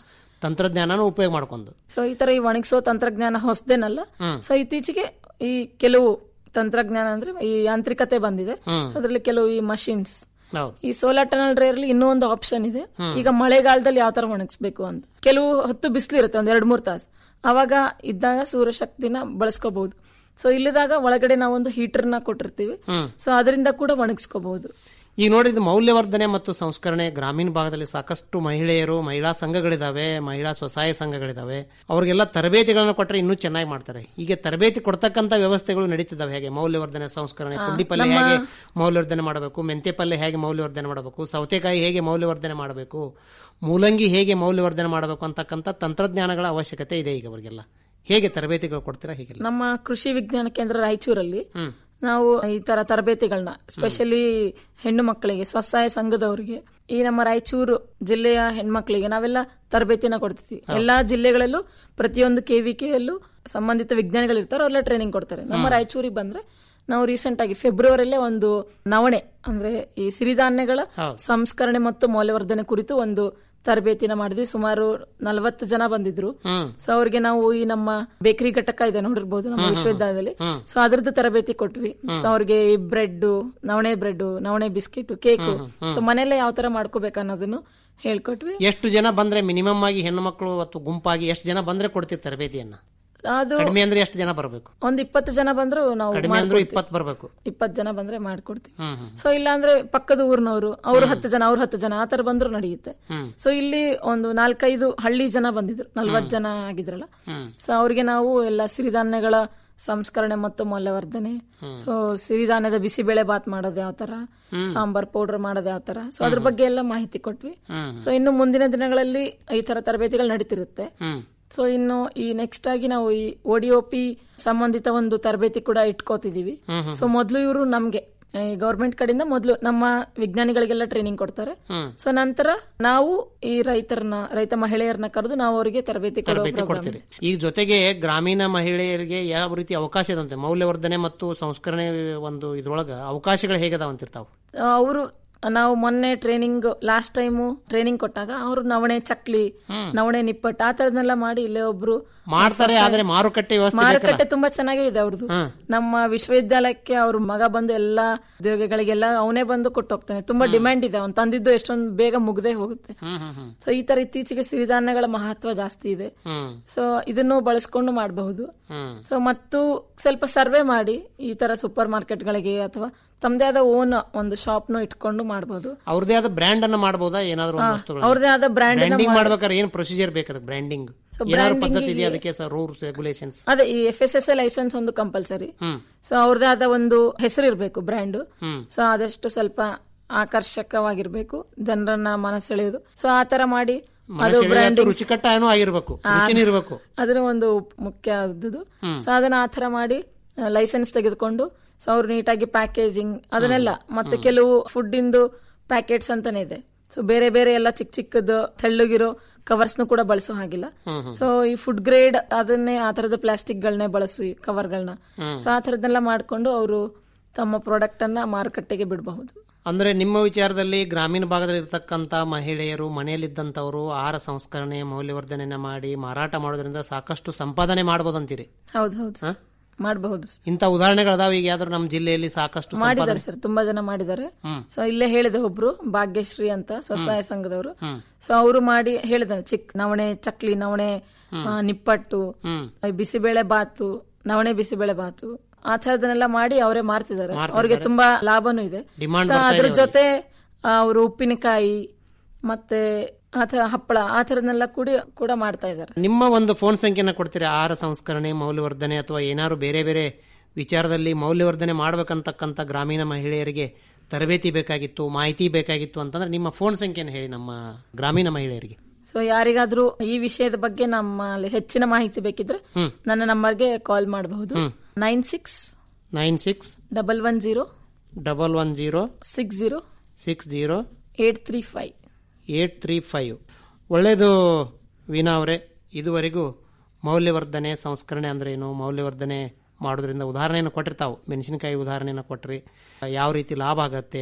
ತಂತ್ರಜ್ಞಾನನೂ ಉಪಯೋಗ ಮಾಡ್ಕೊಂಡು ಸೊ ಈ ತರ ಈ ಒಣಗಿಸೋ ತಂತ್ರಜ್ಞಾನ ಹೊಸದೇನಲ್ಲ ಸೊ ಇತ್ತೀಚೆಗೆ ಈ ಕೆಲವು ತಂತ್ರಜ್ಞಾನ ಅಂದ್ರೆ ಈ ಯಾಂತ್ರಿಕತೆ ಬಂದಿದೆ ಅದರಲ್ಲಿ ಕೆಲವು ಈ ಮಷಿನ್ಸ್ ಹೌದು ಈ ಸೋಲಾರ್ ಟನಲ್ ಡ್ರೈಯರ್ಲಿ ಇನ್ನೂ ಒಂದು ಆಪ್ಷನ್ ಇದೆ ಈಗ ಮಳೆಗಾಲದಲ್ಲಿ ಯಾವ ತರ ಒಣಗಿಸ್ಬೇಕು ಅಂತ ಕೆಲವು ಹೊತ್ತು ಬಿಸಿಲು ಇರುತ್ತೆ ಒಂದ್ ಎರಡ್ ಮೂರ್ ತಾಸು ಅವಾಗ ಇದ್ದಾಗ ಸೂರ್ಯಶಕ್ತಿನ ಬಳಸ್ಕೋಬಹುದು ಸೊ ಇಲ್ಲದಾಗ ಒಳಗಡೆ ನಾವೊಂದು ಹೀಟರ್ನ ಕೊಟ್ಟಿರ್ತೀವಿ ಸೊ ಅದರಿಂದ ಕೂಡ ಒಣಗಿಸ್ಕೋಬಹುದು ಈಗ ನೋಡಿ ಇದು ಮೌಲ್ಯವರ್ಧನೆ ಮತ್ತು ಸಂಸ್ಕರಣೆ ಗ್ರಾಮೀಣ ಭಾಗದಲ್ಲಿ ಸಾಕಷ್ಟು ಮಹಿಳೆಯರು ಮಹಿಳಾ ಸಂಘಗಳಿದಾವೆ ಮಹಿಳಾ ಸ್ವಸಹಾಯ ಸಂಘಗಳಿದಾವೆ ಅವ್ರಿಗೆಲ್ಲ ತರಬೇತಿಗಳನ್ನ ಕೊಟ್ಟರೆ ಇನ್ನೂ ಚೆನ್ನಾಗಿ ಮಾಡ್ತಾರೆ ಈಗ ತರಬೇತಿ ಕೊಡ್ತಕ್ಕಂಥ ವ್ಯವಸ್ಥೆಗಳು ನಡೀತಿದ್ದಾವೆ ಹೇಗೆ ಮೌಲ್ಯವರ್ಧನೆ ಸಂಸ್ಕರಣೆ ಪುಂಡಿ ಪಲ್ಯ ಹೇಗೆ ಮೌಲ್ಯವರ್ಧನೆ ಮಾಡಬೇಕು ಮೆಂತೆ ಪಲ್ಯ ಹೇಗೆ ಮೌಲ್ಯವರ್ಧನೆ ಮಾಡಬೇಕು ಸೌತೆಕಾಯಿ ಹೇಗೆ ಮೌಲ್ಯವರ್ಧನೆ ಮಾಡಬೇಕು ಮೂಲಂಗಿ ಹೇಗೆ ಮೌಲ್ಯವರ್ಧನೆ ಮಾಡಬೇಕು ಅಂತಕ್ಕಂಥ ತಂತ್ರಜ್ಞಾನಗಳ ಅವಶ್ಯಕತೆ ಇದೆ ಈಗ ಅವರಿಗೆಲ್ಲ ಹೇಗೆ ತರಬೇತಿಗಳು ಕೊಡ್ತೀರಾ ಹೀಗೆಲ್ಲ ನಮ್ಮ ಕೃಷಿ ವಿಜ್ಞಾನ ಕೇಂದ್ರ ರಾಯಚೂರಲ್ಲಿ ನಾವು ಈ ತರ ತರಬೇತಿಗಳನ್ನ ಸ್ಪೆಷಲಿ ಹೆಣ್ಣು ಮಕ್ಕಳಿಗೆ ಸ್ವಸಹಾಯ ಸಂಘದವರಿಗೆ ಈ ನಮ್ಮ ರಾಯಚೂರು ಜಿಲ್ಲೆಯ ಹೆಣ್ಮಕ್ಳಿಗೆ ನಾವೆಲ್ಲ ತರಬೇತಿನ ಕೊಡ್ತೀವಿ ಎಲ್ಲಾ ಜಿಲ್ಲೆಗಳಲ್ಲೂ ಪ್ರತಿಯೊಂದು ಕೆವಿಕೆಯಲ್ಲೂ ಸಂಬಂಧಿತ ವಿಜ್ಞಾನಿಗಳು ಇರ್ತಾರೆ ಅವರೆಲ್ಲ ಟ್ರೈನಿಂಗ್ ಕೊಡ್ತಾರೆ ನಮ್ಮ ರಾಯಚೂರಿಗೆ ಬಂದ್ರೆ ನಾವು ರೀಸೆಂಟ್ ಆಗಿ ಫೆಬ್ರವರಿಯಲ್ಲೇ ಒಂದು ನವಣೆ ಅಂದ್ರೆ ಈ ಸಿರಿಧಾನ್ಯಗಳ ಸಂಸ್ಕರಣೆ ಮತ್ತು ಮೌಲ್ಯವರ್ಧನೆ ಕುರಿತು ಒಂದು ತರಬೇತಿನ ಮಾಡಿದ್ವಿ ಸುಮಾರು ನಲವತ್ತು ಜನ ಬಂದಿದ್ರು ಸೊ ಅವ್ರಿಗೆ ನಾವು ಈ ನಮ್ಮ ಬೇಕರಿ ಘಟಕ ಇದೆ ನೋಡಿರ್ಬೋದು ನಮ್ಮ ವಿಶ್ವವಿದ್ಯಾಲಯದಲ್ಲಿ ಸೊ ಅದ್ರದ್ದು ತರಬೇತಿ ಕೊಟ್ವಿ ಸೊ ಅವ್ರಿಗೆ ಈ ಬ್ರೆಡ್ ನವಣೆ ಬ್ರೆಡ್ ನವಣೆ ಬಿಸ್ಕೆಟ್ ಕೇಕು ಸೊ ಮನೆಯಲ್ಲೇ ಯಾವ ತರ ಮಾಡ್ಕೋಬೇಕು ಅನ್ನೋದನ್ನು ಹೇಳ್ಕೊಟ್ವಿ ಎಷ್ಟು ಜನ ಬಂದ್ರೆ ಮಿನಿಮಮ್ ಆಗಿ ಹೆಣ್ಣು ಮಕ್ಕಳು ಅಥವಾ ಗುಂಪಾಗಿ ಎಷ್ಟು ಜನ ಬಂದ್ರೆ ಕೊಡ್ತೀವಿ ತರಬೇತಿಯನ್ನ ಅದು ಕಡಿಮೆ ಅಂದ್ರೆ ಎಷ್ಟು ಜನ ಬರಬೇಕು ಒಂದ್ ಇಪ್ಪತ್ತು ಜನ ಬಂದ್ರು ನಾವು ಕಡಿಮೆ ಅಂದ್ರೆ ಇಪ್ಪತ್ತು ಬರಬೇಕು ಇಪ್ಪತ್ತು ಜನ ಬಂದ್ರೆ ಮಾಡ್ಕೊಡ್ತೀವಿ ಸೊ ಇಲ್ಲ ಅಂದ್ರೆ ಪಕ್ಕದ ಊರಿನವರು ಅವ್ರು ಹತ್ತು ಜನ ಅವ್ರು ಹತ್ತು ಜನ ಆತರ ಬಂದ್ರು ನಡೆಯುತ್ತೆ ಸೊ ಇಲ್ಲಿ ಒಂದು ನಾಲ್ಕೈದು ಹಳ್ಳಿ ಜನ ಬಂದಿದ್ರು ನಲ್ವತ್ ಜನ ಆಗಿದ್ರಲ್ಲ ಸೊ ಅವ್ರಿಗೆ ನಾವು ಎಲ್ಲ ಸಿರಿಧಾನ್ಯಗಳ ಸಂಸ್ಕರಣೆ ಮತ್ತು ಮೌಲ್ಯವರ್ಧನೆ ಸೊ ಸಿರಿಧಾನ್ಯದ ಬಿಸಿಬೇಳೆ ಬಾತ್ ಮಾಡೋದು ಯಾವ ತರ ಸಾಂಬಾರ್ ಪೌಡರ್ ಮಾಡೋದು ಯಾವ ತರ ಸೊ ಅದ್ರ ಬಗ್ಗೆ ಎಲ್ಲ ಮಾಹಿತಿ ಕೊಟ್ವಿ ಸೊ ಇನ್ನು ಮುಂದಿನ ದಿನಗಳಲ್ಲಿ ಈ ತರ ತರಬೇತಿಗಳು ನಡೀತಿರುತ್ತೆ ಸೊ ಇನ್ನು ಈ ನೆಕ್ಸ್ಟ್ ಆಗಿ ನಾವು ಈ ಒಡಿಒಪಿ ಸಂಬಂಧಿತ ಒಂದು ತರಬೇತಿ ಕೂಡ ಇಟ್ಕೋತಿದೀವಿ ಸೊ ಮೊದಲು ಇವರು ನಮ್ಗೆ ಗೌರ್ಮೆಂಟ್ ಕಡೆಯಿಂದ ಮೊದಲು ನಮ್ಮ ವಿಜ್ಞಾನಿಗಳಿಗೆಲ್ಲ ಟ್ರೈನಿಂಗ್ ಕೊಡ್ತಾರೆ ಸೊ ನಂತರ ನಾವು ಈ ರೈತರನ್ನ ರೈತ ಮಹಿಳೆಯರನ್ನ ಕರೆದು ನಾವು ಅವರಿಗೆ ತರಬೇತಿ ಕೊಡೋ ತರಬೇತಿ program. ಕೊಡ್ತೀರಿ ಈಗ ಜೊತೆಗೆ ಗ್ರಾಮೀಣ ಮಹಿಳೆಯರಿಗೆ ಯಾವ ರೀತಿ ಅವಕಾಶ ಇದಂತೆ ಮೌಲ್ಯವರ್ಧನೆ ಮತ್ತು ಸಂಸ್ಕರಣೆ ಒಂದು ಇದ್ರೊಳಗ ಅವಕಾಶಗಳು ಹೇಗದಾವ ಅಂತಿರ್ತಾವ ಅವರು ನಾವು ಮೊನ್ನೆ ಟ್ರೈನಿಂಗ್ ಲಾಸ್ಟ್ ಟೈಮು ಟ್ರೈನಿಂಗ್ ಕೊಟ್ಟಾಗ ಅವರು ನವಣೆ ಚಕ್ಲಿ ನವಣೆ ನಿಪ್ಪಟ್ಟು ಆ ತರದನ್ನೆಲ್ಲ ಮಾಡಿ ಇಲ್ಲೇ ಒಬ್ರು ಮಾಡ್ತಾರೆ ಆದ್ರೆ ಮಾರುಕಟ್ಟೆ ವ್ಯವಸ್ಥೆ ಮಾರುಕಟ್ಟೆ ತುಂಬಾ ಚೆನ್ನಾಗೇ ಇದೆ ಅವ್ರದ್ದು ನಮ್ಮ ವಿಶ್ವವಿದ್ಯಾಲಯಕ್ಕೆ ಅವ್ರ ಮಗ ಬಂದು ಎಲ್ಲಾ ಉದ್ಯೋಗಿಗಳಿಗೆಲ್ಲ ಅವನೇ ಬಂದು ಕೊಟ್ಟು ಹೋಗ್ತಾನೆ ತುಂಬಾ ಡಿಮ್ಯಾಂಡ್ ಇದೆ ಅವ್ನು ತಂದಿದ್ದು ಎಷ್ಟೊಂದು ಬೇಗ ಮುಗ್ದೇ ಹೋಗುತ್ತೆ ಸೊ ಈ ತರ ಇತ್ತೀಚೆಗೆ ಸಿರಿಧಾನ್ಯಗಳ ಮಹತ್ವ ಜಾಸ್ತಿ ಇದೆ ಸೊ ಇದನ್ನು ಬಳಸ್ಕೊಂಡು ಮಾಡಬಹುದು ಸೊ ಮತ್ತು ಸ್ವಲ್ಪ ಸರ್ವೆ ಮಾಡಿ ಈ ತರ ಸೂಪರ್ ಮಾರ್ಕೆಟ್ಗಳಿಗೆ ಅಥವಾ ತಮ್ಮದೇ ಆದ ಓನ್ ಒಂದು ಶಾಪ್ನು ಇಟ್ಕೊಂಡು ಮಾಡಬಹುದು ಅವ್ರದೇ ಆದ ಬ್ರ್ಯಾಂಡ್ ಅನ್ನ ಮಾಡಬಹುದಾ ಏನಾದ್ರು ಒಂದು ವಸ್ತುಗಳು ಅವ್ರದೇ ಆದ ಬ್ರ್ಯಾಂಡ್ ಬ್ರ್ಯಾಂಡಿಂಗ್ ಮಾಡ್ಬೇಕಾದ್ರೆ ಏನ್ ಪ್ರೊಸೀಜರ್ ಬೇಕು ಅದಕ್ಕೆ ಬ್ರ್ಯಾಂಡಿಂಗ್ ಏನಾದ್ರು ಪದ್ಧತಿ ಇದೆಯಾ ಅದಕ್ಕೆ ಸರ್ ರೂಲ್ಸ್ ರೆಗ್ಯುಲೇಷನ್ಸ್ ಅದೇ ಈ F S S A licence ಒಂದು ಕಂಪಲ್ಸರಿ ಸೊ ಅವ್ರದೇ ಆದ ಒಂದು ಹೆಸರು ಇರಬೇಕು ಬ್ರ್ಯಾಂಡ್ ಸೊ ಆದಷ್ಟು ಸ್ವಲ್ಪ ಆಕರ್ಷಕವಾಗಿರ್ಬೇಕು ಜನರನ್ನ ಮನಸೆಳೆಯೋದು ಸೊ ಆ ತರ ಮಾಡಿ ಅದು ಬ್ರ್ಯಾಂಡಿಂಗ್ ರುಚಿಕಟ್ಟ ಏನೋ ಆಗಿರ್ಬೇಕು ರುಚಿನೂ ಇರ್ಬೇಕು ಅದನ್ನ ಒಂದು ಮುಖ್ಯ ಆದದ್ದು ಸೊ ಅದನ್ನ ಆ ತರ ಮಾಡಿ ಲೈಸೆನ್ಸ್ ತೆಗೆದುಕೊಂಡು ಸೊ ಅವ್ರು ನೀಟಾಗಿ ಪ್ಯಾಕೇಜಿಂಗ್ ಅದನ್ನೆಲ್ಲ ಮತ್ತೆ ಕೆಲವು ಫುಡ್ ಇಂದು ಪ್ಯಾಕೆಟ್ಸ್ ಅಂತಾನೆ ಇದೆ ಸೊ ಬೇರೆ ಬೇರೆ ಎಲ್ಲ ಚಿಕ್ಕ ಚಿಕ್ಕದು ತೆಳ್ಳಗಿರೋ ಕವರ್ಸ್ನು ಕೂಡ ಬಳಸೋ ಹಾಗಿಲ್ಲ ಸೊ ಈ ಫುಡ್ ಗ್ರೇಡ್ ಅದನ್ನೇ ಆ ತರದ ಪ್ಲಾಸ್ಟಿಕ್ ಗಳನ್ನೇ ಬಳಸಿ ಕವರ್ಗಳನ್ನ ಸೊ ಆ ತರದನ್ನೆಲ್ಲ ಮಾಡ್ಕೊಂಡು ಅವರು ತಮ್ಮ ಪ್ರಾಡಕ್ಟ್ ಅನ್ನ ಮಾರುಕಟ್ಟೆಗೆ ಬಿಡಬಹುದು ಅಂದ್ರೆ ನಿಮ್ಮ ವಿಚಾರದಲ್ಲಿ ಗ್ರಾಮೀಣ ಭಾಗದಲ್ಲಿ ಇರ್ತಕ್ಕಂತ ಮಹಿಳೆಯರು ಮನೆಯಲ್ಲಿದ್ದಂಥವರು ಆಹಾರ ಸಂಸ್ಕರಣೆ ಮೌಲ್ಯವರ್ಧನೆಯನ್ನ ಮಾಡಿ ಮಾರಾಟ ಮಾಡೋದ್ರಿಂದ ಸಾಕಷ್ಟು ಸಂಪಾದನೆ ಮಾಡಬಹುದು ಅಂತೀರಿ ಹೌದು ಹೌದು ಮಾಡಬಹುದು ಇಂಥ ಉದಾಹರಣೆಗಳದಾವ ಈಗ ಯಾವ್ದಾದ್ರು ನಮ್ಮ ಜಿಲ್ಲೆಯಲ್ಲಿ ಸಾಕಷ್ಟು ಮಾಡಿದ್ದಾರೆ ಸರ್ ತುಂಬಾ ಜನ ಮಾಡಿದ್ದಾರೆ ಸೊ ಇಲ್ಲೇ ಹೇಳಿದೆ ಒಬ್ರು ಭಾಗ್ಯಶ್ರೀ ಅಂತ ಸ್ವಸಹಾಯ ಸಂಘದವರು ಸೊ ಅವರು ಮಾಡಿ ಹೇಳಿದಾರೆ ಚಿಕ್ಕ ನವಣೆ ಚಕ್ಲಿ ನವಣೆ ಆ, ನಿಪ್ಪಟ್ಟು ಈ ಬಿಸಿಬೇಳೆ ಬಾತು ನವಣೆ ಬಿಸಿಬೇಳೆ ಬಾತು ಆ ತರದನ್ನೆಲ್ಲ ಮಾಡಿ ಅವರೇ ಮಾರ್ತಿದ್ದಾರೆ ಅವ್ರಿಗೆ ತುಂಬಾ ಲಾಭನೂ ಇದೆ Demand ಸೊ ಬರ್ತಾ ಅದ್ರ ಇದೆ ಜೊತೆ ಅವರು ಉಪ್ಪಿನಕಾಯಿ ಮತ್ತೆ ಆ ಥರ ಹಪ್ಪಳ ಆ ಥರದನ್ನೆಲ್ಲ ಕೂಡ ಕೂಡ ಮಾಡ್ತಾ ಇದ್ದಾರೆ ನಿಮ್ಮ ಒಂದು ಫೋನ್ ಸಂಖ್ಯೆನ ಕೊಡ್ತೀರಾ ಆಹಾರ ಸಂಸ್ಕರಣೆ ಮೌಲ್ಯವರ್ಧನೆ ಅಥವಾ ಏನಾದ್ರು ಬೇರೆ ಬೇರೆ ವಿಚಾರದಲ್ಲಿ ಮೌಲ್ಯವರ್ಧನೆ ಮಾಡ್ಬೇಕಂತಕ್ಕಂಥ ಗ್ರಾಮೀಣ ಮಹಿಳೆಯರಿಗೆ ತರಬೇತಿ ಬೇಕಾಗಿತ್ತು ಮಾಹಿತಿ ಬೇಕಾಗಿತ್ತು ಅಂತಂದ್ರೆ ನಿಮ್ಮ ಫೋನ್ ಸಂಖ್ಯೆನ ಹೇಳಿ ನಮ್ಮ ಗ್ರಾಮೀಣ ಮಹಿಳೆಯರಿಗೆ ಸೊ ಯಾರಿಗಾದ್ರೂ ಈ ವಿಷಯದ ಬಗ್ಗೆ ನಮ್ಮಲ್ಲಿ ಹೆಚ್ಚಿನ ಮಾಹಿತಿ ಬೇಕಿದ್ರೆ ನನ್ನ ನಂಬರ್ಗೆ ಕಾಲ್ ಮಾಡಬಹುದು nine six nine six double one zero double one zero six zero six zero eight three five eight three five ಒಳ್ಳೆಯದು ವೀಣಾ ಅವರೇ ಇದುವರೆಗೂ ಮೌಲ್ಯವರ್ಧನೆ ಸಂಸ್ಕರಣೆ ಅಂದ್ರೆ ಏನು ಮೌಲ್ಯವರ್ಧನೆ ಮಾಡೋದ್ರಿಂದ ಉದಾಹರಣೆಯನ್ನು ಕೊಟ್ಟಿರ್ತಾವೆ ಮೆಣಸಿನಕಾಯಿ ಉದಾಹರಣೆಯನ್ನು ಕೊಟ್ರಿ ಯಾವ ರೀತಿ ಲಾಭ ಆಗತ್ತೆ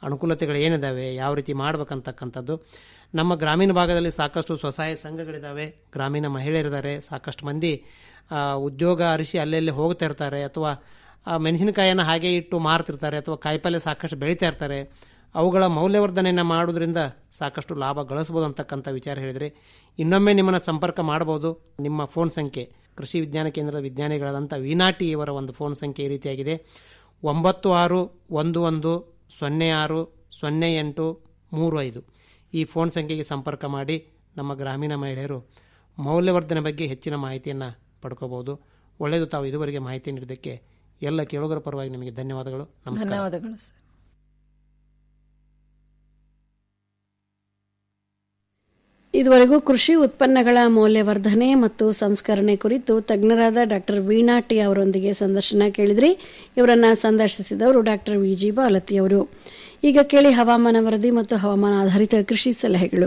ಅನುಕೂಲತೆಗಳು ಏನಿದ್ದಾವೆ ಯಾವ ರೀತಿ ಮಾಡ್ಬೇಕಂತಕ್ಕಂಥದ್ದು ನಮ್ಮ ಗ್ರಾಮೀಣ ಭಾಗದಲ್ಲಿ ಸಾಕಷ್ಟು ಸ್ವಸಹಾಯ ಸಂಘಗಳಿದ್ದಾವೆ ಗ್ರಾಮೀಣ ಮಹಿಳೆಯರಿದ್ದಾರೆ ಸಾಕಷ್ಟು ಮಂದಿ ಆ, ಉದ್ಯೋಗ ಅರಿಸಿ ಅಲ್ಲೆಲ್ಲಿ ಹೋಗ್ತಾ ಇರ್ತಾರೆ ಅಥವಾ ಆ ಮೆಣಸಿನಕಾಯಿಯನ್ನು ಹಾಗೆ ಇಟ್ಟು ಮಾರ್ತಿರ್ತಾರೆ ಅಥವಾ ಕಾಯಿಪಲ್ಯ ಸಾಕಷ್ಟು ಬೆಳೀತಾ ಇರ್ತಾರೆ ಅವುಗಳ ಮೌಲ್ಯವರ್ಧನೆಯನ್ನು ಮಾಡೋದ್ರಿಂದ ಸಾಕಷ್ಟು ಲಾಭ ಗಳಿಸ್ಬೋದು ಅಂತಕ್ಕಂಥ ವಿಚಾರ ಹೇಳಿದರೆ ಇನ್ನೊಮ್ಮೆ ನಿಮ್ಮನ್ನು ಸಂಪರ್ಕ ಮಾಡ್ಬೋದು ನಿಮ್ಮ ಫೋನ್ ಸಂಖ್ಯೆ ಕೃಷಿ ವಿಜ್ಞಾನ ಕೇಂದ್ರದ ವಿಜ್ಞಾನಿಗಳಾದಂಥ ವಿನಾಟಿ ಇವರ ಒಂದು ಫೋನ್ ಸಂಖ್ಯೆ ಈ ರೀತಿಯಾಗಿದೆ ಒಂಬತ್ತು ಆರು ಒಂದು ಒಂದು ಸೊನ್ನೆ ಆರು ಸೊನ್ನೆ ಎಂಟು ಮೂರು ಐದು ಈ ಫೋನ್ ಸಂಖ್ಯೆಗೆ ಸಂಪರ್ಕ ಮಾಡಿ ನಮ್ಮ ಗ್ರಾಮೀಣ ಮಹಿಳೆಯರು ಮೌಲ್ಯವರ್ಧನೆ ಬಗ್ಗೆ ಹೆಚ್ಚಿನ ಮಾಹಿತಿಯನ್ನು ಪಡ್ಕೋಬಹುದು ಒಳ್ಳೆಯದು ತಾವು ಇದುವರೆಗೆ ಮಾಹಿತಿ ನೀಡಿದ್ದಕ್ಕೆ ಎಲ್ಲ ಕೇಳುಗರ ಪರವಾಗಿ ನಿಮಗೆ ಧನ್ಯವಾದಗಳು ನಮಸ್ಕಾರ ಧನ್ಯವಾದಗಳು ಸರ್ ಇದುವರೆಗೂ ಕೃಷಿ ಉತ್ಪನ್ನಗಳ ಮೌಲ್ಯವರ್ಧನೆ ಮತ್ತು ಸಂಸ್ಕರಣೆ ಕುರಿತು ತಜ್ಞರಾದ ಡಾಕ್ಟರ್ ವೀಣಾ ಟಿ ಅವರೊಂದಿಗೆ ಸಂದರ್ಶನ ಕೇಳಿದ್ರಿ ಇವರನ್ನ ಸಂದರ್ಶಿಸಿದವರು ಡಾಕ್ಟರ್ ವಿಜಿ ಬಾಲತಿ ಅವರು ಈಗ ಕೇಳಿ ಹವಾಮಾನ ವರದಿ ಮತ್ತು ಹವಾಮಾನ ಆಧಾರಿತ ಕೃಷಿ ಸಲಹೆಗಳು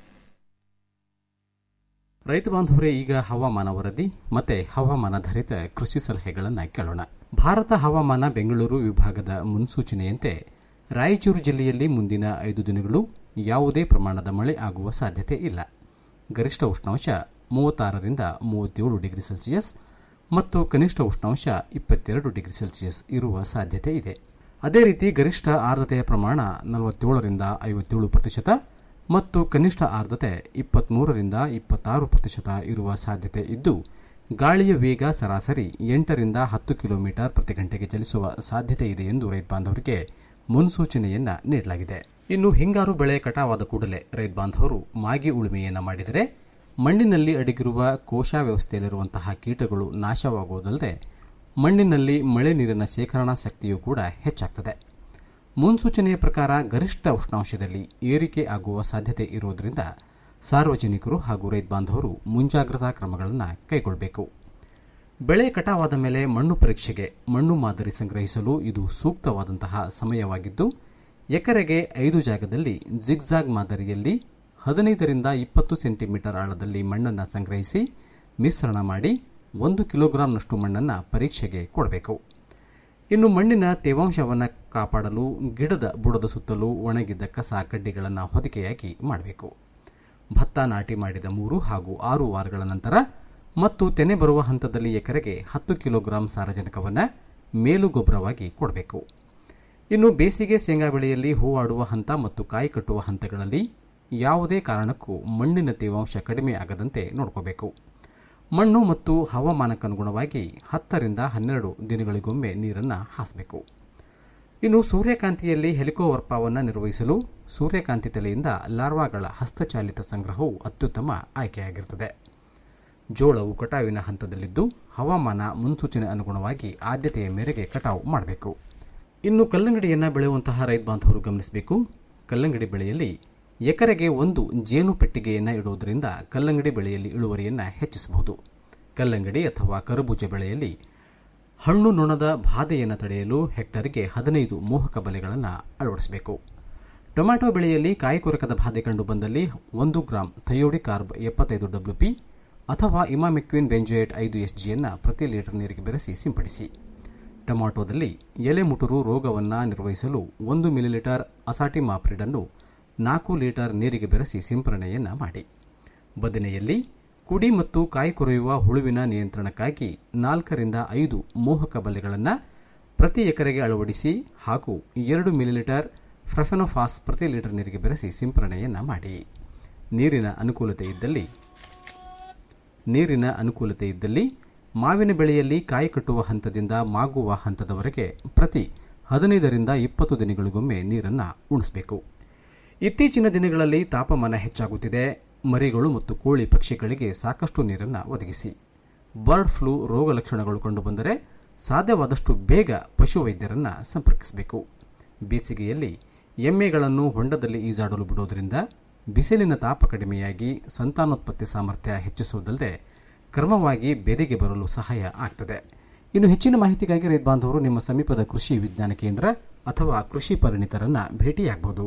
ರೈತ ಬಾಂಧವರೇ ಈಗ ಹವಾಮಾನ ವರದಿ ಮತ್ತೆ ಹವಾಮಾನಾಧಾರಿತ ಕೃಷಿ ಸಲಹೆಗಳನ್ನು ಕೇಳೋಣ ಭಾರತ ಹವಾಮಾನ ಬೆಂಗಳೂರು ವಿಭಾಗದ ಮುನ್ಸೂಚನೆಯಂತೆ ರಾಯಚೂರು ಜಿಲ್ಲೆಯಲ್ಲಿ ಮುಂದಿನ ಐದು ದಿನಗಳು ಯಾವುದೇ ಪ್ರಮಾಣದ ಮಳೆ ಆಗುವ ಸಾಧ್ಯತೆ ಇಲ್ಲ ಗರಿಷ್ಠ ಉಷ್ಣಾಂಶ ಮೂವತ್ತಾರರಿಂದ ಮೂವತ್ತೇಳು ಡಿಗ್ರಿ ಸೆಲ್ಸಿಯಸ್ ಮತ್ತು ಕನಿಷ್ಠ ಉಷ್ಣಾಂಶ ಇಪ್ಪತ್ತೆರಡು ಡಿಗ್ರಿ ಸೆಲ್ಸಿಯಸ್ ಇರುವ ಸಾಧ್ಯತೆ ಇದೆ ಅದೇ ರೀತಿ ಗರಿಷ್ಠ ಆರ್ದ್ರತೆಯ ಪ್ರಮಾಣ ನಲವತ್ತೇಳರಿಂದ ಐವತ್ತೇಳು ಪ್ರತಿಶತ ಮತ್ತು ಕನಿಷ್ಠ ಆರ್ದ್ರತೆ ಇಪ್ಪತ್ಮೂರರಿಂದ ಇಪ್ಪತ್ತಾರು ಪ್ರತಿಶತ ಇರುವ ಸಾಧ್ಯತೆ ಇದ್ದು ಗಾಳಿಯ ವೇಗ ಸರಾಸರಿ ಎಂಟರಿಂದ ಹತ್ತು ಕಿಲೋಮೀಟರ್ ಪ್ರತಿ ಗಂಟೆಗೆ ಚಲಿಸುವ ಸಾಧ್ಯತೆ ಇದೆ ಎಂದು ರೈತ ಬಾಂಧವರಿಗೆ ಮುನ್ಸೂಚನೆಯನ್ನ ನೀಡಲಾಗಿದೆ ಇನ್ನು ಹಿಂಗಾರು ಬೆಳೆ ಕಟಾವಾದ ಕೂಡಲೇ ರೈತ ಬಾಂಧವರು ಮಾಗಿ ಉಳುಮೆಯನ್ನ ಮಾಡಿದರೆ ಮಣ್ಣಿನಲ್ಲಿ ಅಡಗಿರುವ ಕೋಶ ವ್ಯವಸ್ಥೆಯಲ್ಲಿರುವಂತಹ ಕೀಟಗಳು ನಾಶವಾಗುವುದಲ್ಲದೆ ಮಣ್ಣಿನಲ್ಲಿ ಮಳೆ ನೀರಿನ ಶೇಖರಣಾ ಶಕ್ತಿಯೂ ಕೂಡ ಹೆಚ್ಚಾಗ್ತದೆ ಮುನ್ಸೂಚನೆಯ ಪ್ರಕಾರ ಗರಿಷ್ಠ ಉಷ್ಣಾಂಶದಲ್ಲಿ ಏರಿಕೆ ಆಗುವ ಸಾಧ್ಯತೆ ಇರುವುದರಿಂದ ಸಾರ್ವಜನಿಕರು ಹಾಗೂ ರೈತ ಬಾಂಧವರು ಮುಂಜಾಗ್ರತಾ ಕ್ರಮಗಳನ್ನು ಕೈಗೊಳ್ಳಬೇಕು ಬೆಳೆ ಕಟಾವಾದ ಮೇಲೆ ಮಣ್ಣು ಪರೀಕ್ಷೆಗೆ ಮಣ್ಣು ಮಾದರಿ ಸಂಗ್ರಹಿಸಲು ಇದು ಸೂಕ್ತವಾದಂತಹ ಸಮಯವಾಗಿದ್ದು ಎಕರೆಗೆ ಐದು ಜಾಗದಲ್ಲಿ ಜಿಗ್ಜಾಗ್ ಮಾದರಿಯಲ್ಲಿ ಹದಿನೈದರಿಂದ ಇಪ್ಪತ್ತು ಸೆಂಟಿಮೀಟರ್ ಆಳದಲ್ಲಿ ಮಣ್ಣನ್ನು ಸಂಗ್ರಹಿಸಿ ಮಿಶ್ರಣ ಮಾಡಿ ಒಂದು ಕಿಲೋಗ್ರಾಂನಷ್ಟು ಮಣ್ಣನ್ನು ಪರೀಕ್ಷೆಗೆ ಕೊಡಬೇಕು ಇನ್ನು ಮಣ್ಣಿನ ತೇವಾಂಶವನ್ನು ಕಾಪಾಡಲು ಗಿಡದ ಬುಡದ ಸುತ್ತಲೂ ಒಣಗಿದ್ದ ಕಸ ಕಡ್ಡಿಗಳನ್ನು ಹೊದಿಕೆಯಾಗಿ ಮಾಡಬೇಕು ಭತ್ತ ನಾಟಿ ಮಾಡಿದ ಮೂರು ಹಾಗೂ ಆರು ವಾರಗಳ ನಂತರ ಮತ್ತು ತೆನೆ ಬರುವ ಹಂತದಲ್ಲಿ ಎಕರೆಗೆ ಹತ್ತು ಕಿಲೋಗ್ರಾಂ ಸಾರಜನಕವನ್ನು ಮೇಲು ಗೊಬ್ಬರವಾಗಿ ಕೊಡಬೇಕು ಇನ್ನು ಬೇಸಿಗೆ ಶೇಂಗಾ ಬೆಳೆಯಲ್ಲಿ ಹೂವಾಡುವ ಹಂತ ಮತ್ತು ಕಾಯಿ ಕಟ್ಟುವ ಹಂತಗಳಲ್ಲಿ ಯಾವುದೇ ಕಾರಣಕ್ಕೂ ಮಣ್ಣಿನ ತೇವಾಂಶ ಕಡಿಮೆ ಆಗದಂತೆ ನೋಡ್ಕೋಬೇಕು ಮಣ್ಣು ಮತ್ತು ಹವಾಮಾನಕ್ಕನುಗುಣವಾಗಿ ಹತ್ತರಿಂದ ಹನ್ನೆರಡು ದಿನಗಳಿಗೊಮ್ಮೆ ನೀರನ್ನು ಹಾಸಬೇಕು ಇನ್ನು ಸೂರ್ಯಕಾಂತಿಯಲ್ಲಿ ಹೆಲಿಕೋವರ್ಪವನ್ನು ನಿರ್ವಹಿಸಲು ಸೂರ್ಯಕಾಂತಿ ತಲೆಯಿಂದ ಲಾರ್ವಾಗಳ ಹಸ್ತಚಾಲಿತ ಸಂಗ್ರಹವು ಅತ್ಯುತ್ತಮ ಆಯ್ಕೆಯಾಗಿರುತ್ತದೆ ಜೋಳವು ಕಟಾವಿನ ಹಂತದಲ್ಲಿದ್ದು ಹವಾಮಾನ ಮುನ್ಸೂಚನೆ ಅನುಗುಣವಾಗಿ ಆದ್ಯತೆಯ ಮೇರೆಗೆ ಕಟಾವು ಮಾಡಬೇಕು ಇನ್ನು ಕಲ್ಲಂಗಡಿಯನ್ನು ಬೆಳೆಯುವಂತಹ ರೈತ ಬಾಂಧವರು ಗಮನಿಸಬೇಕು ಕಲ್ಲಂಗಡಿ ಬೆಳೆಯಲ್ಲಿ ಎಕರೆಗೆ ಒಂದು ಜೇನು ಪೆಟ್ಟಿಗೆಯನ್ನು ಇಡುವುದರಿಂದ ಕಲ್ಲಂಗಡಿ ಬೆಳೆಯಲ್ಲಿ ಇಳುವರಿಯನ್ನು ಹೆಚ್ಚಿಸಬಹುದು ಕಲ್ಲಂಗಡಿ ಅಥವಾ ಕರಬೂಜ ಬೆಳೆಯಲ್ಲಿ ಹಣ್ಣು ನೊಣದ ಬಾಧೆಯನ್ನು ತಡೆಯಲು ಹೆಕ್ಟರ್ಗೆ ಹದಿನೈದು ಮೋಹಕ ಬಲೆಗಳನ್ನು ಅಳವಡಿಸಬೇಕು ಟೊಮ್ಯಾಟೊ ಬೆಳೆಯಲ್ಲಿ ಕಾಯಿ ಕೊರಕದ ಬಾಧೆ ಕಂಡು ಬಂದಲ್ಲಿ ಒಂದು ಗ್ರಾಂ ಥಯೋಡಿ ಕಾರ್ಬ್ ಎಪ್ಪತ್ತೈದು ಡಬ್ಲ್ಯೂಪಿ ಅಥವಾ ಇಮಾಮಿಕ್ವಿನ್ ಬೆಂಜೋಯೇಟ್ ಐದು ಎಸ್ಜಿಯನ್ನು ಪ್ರತಿ ಲೀಟರ್ ನೀರಿಗೆ ಬೆರೆಸಿ ಸಿಂಪಡಿಸಿ ಟೊಮ್ಯಾಟೊದಲ್ಲಿ ಎಲೆ ಮುಟುರು ರೋಗವನ್ನು ನಿರ್ವಹಿಸಲು ಒಂದು ಮಿಲಿಲೀಟರ್ ಅಸಾಟಿ ಮಾಪ್ರಿಡನ್ನು ನಾಲ್ಕು ಲೀಟರ್ ನೀರಿಗೆ ಬೆರೆಸಿ ಸಿಂಪರಣೆಯನ್ನು ಮಾಡಿ ಬದನೆಯಲ್ಲಿ ಕುಡಿ ಮತ್ತು ಕಾಯಿ ಕೊರೆಯುವ ಹುಳುವಿನ ನಿಯಂತ್ರಣಕ್ಕಾಗಿ ನಾಲ್ಕರಿಂದ ಐದು ಮೋಹಕ ಬಲೆಗಳನ್ನು ಪ್ರತಿ ಎಕರೆಗೆ ಅಳವಡಿಸಿ ಹಾಗೂ ಎರಡು ಮಿಲಿಲೀಟರ್ ಫ್ರೆಫೆನೋಫಾಸ್ ಪ್ರತಿ ಲೀಟರ್ ನೀರಿಗೆ ಬೆರೆಸಿ ಸಿಂಪರಣೆಯನ್ನು ಮಾಡಿ ನೀರಿನ ಅನುಕೂಲತೆ ಇದ್ದಲ್ಲಿ ನೀರಿನ ಅನುಕೂಲತೆ ಇದ್ದಲ್ಲಿ ಮಾವಿನ ಬೆಳೆಯಲ್ಲಿ ಕಾಯಿ ಕಟ್ಟುವ ಹಂತದಿಂದ ಮಾಗುವ ಹಂತದವರೆಗೆ ಪ್ರತಿ ಹದಿನೈದರಿಂದ ಇಪ್ಪತ್ತು ದಿನಗಳಿಗೊಮ್ಮೆ ನೀರನ್ನು ಉಣಿಸಬೇಕು ಇತ್ತೀಚಿನ ದಿನಗಳಲ್ಲಿ ತಾಪಮಾನ ಹೆಚ್ಚಾಗುತ್ತಿದೆ ಮರಿಗಳು ಮತ್ತು ಕೋಳಿ ಪಕ್ಷಿಗಳಿಗೆ ಸಾಕಷ್ಟು ನೀರನ್ನು ಒದಗಿಸಿ ಬರ್ಡ್ ಫ್ಲೂ ರೋಗ ಲಕ್ಷಣಗಳು ಕಂಡುಬಂದರೆ ಸಾಧ್ಯವಾದಷ್ಟು ಬೇಗ ಪಶುವೈದ್ಯರನ್ನು ಸಂಪರ್ಕಿಸಬೇಕು ಬೇಸಿಗೆಯಲ್ಲಿ ಎಮ್ಮೆಗಳನ್ನು ಹೊಂಡದಲ್ಲಿ ಈಜಾಡಲು ಬಿಡುವುದರಿಂದ ಬಿಸಿಲಿನ ತಾಪ ಕಡಿಮೆಯಾಗಿ ಸಂತಾನೋತ್ಪತ್ತಿ ಸಾಮರ್ಥ್ಯ ಹೆಚ್ಚಿಸುವುದಲ್ಲದೆ ಕ್ರಮವಾಗಿ ಬೆದೆಗೆ ಬರಲು ಸಹಾಯ ಆಗ್ತದೆ ಇನ್ನು ಹೆಚ್ಚಿನ ಮಾಹಿತಿಗಾಗಿ ರೈತ ಬಾಂಧವರು ನಿಮ್ಮ ಸಮೀಪದ ಕೃಷಿ ವಿಜ್ಞಾನ ಕೇಂದ್ರ ಅಥವಾ ಕೃಷಿ ಪರಿಣಿತರನ್ನ ಭೇಟಿಯಾಗಬಹುದು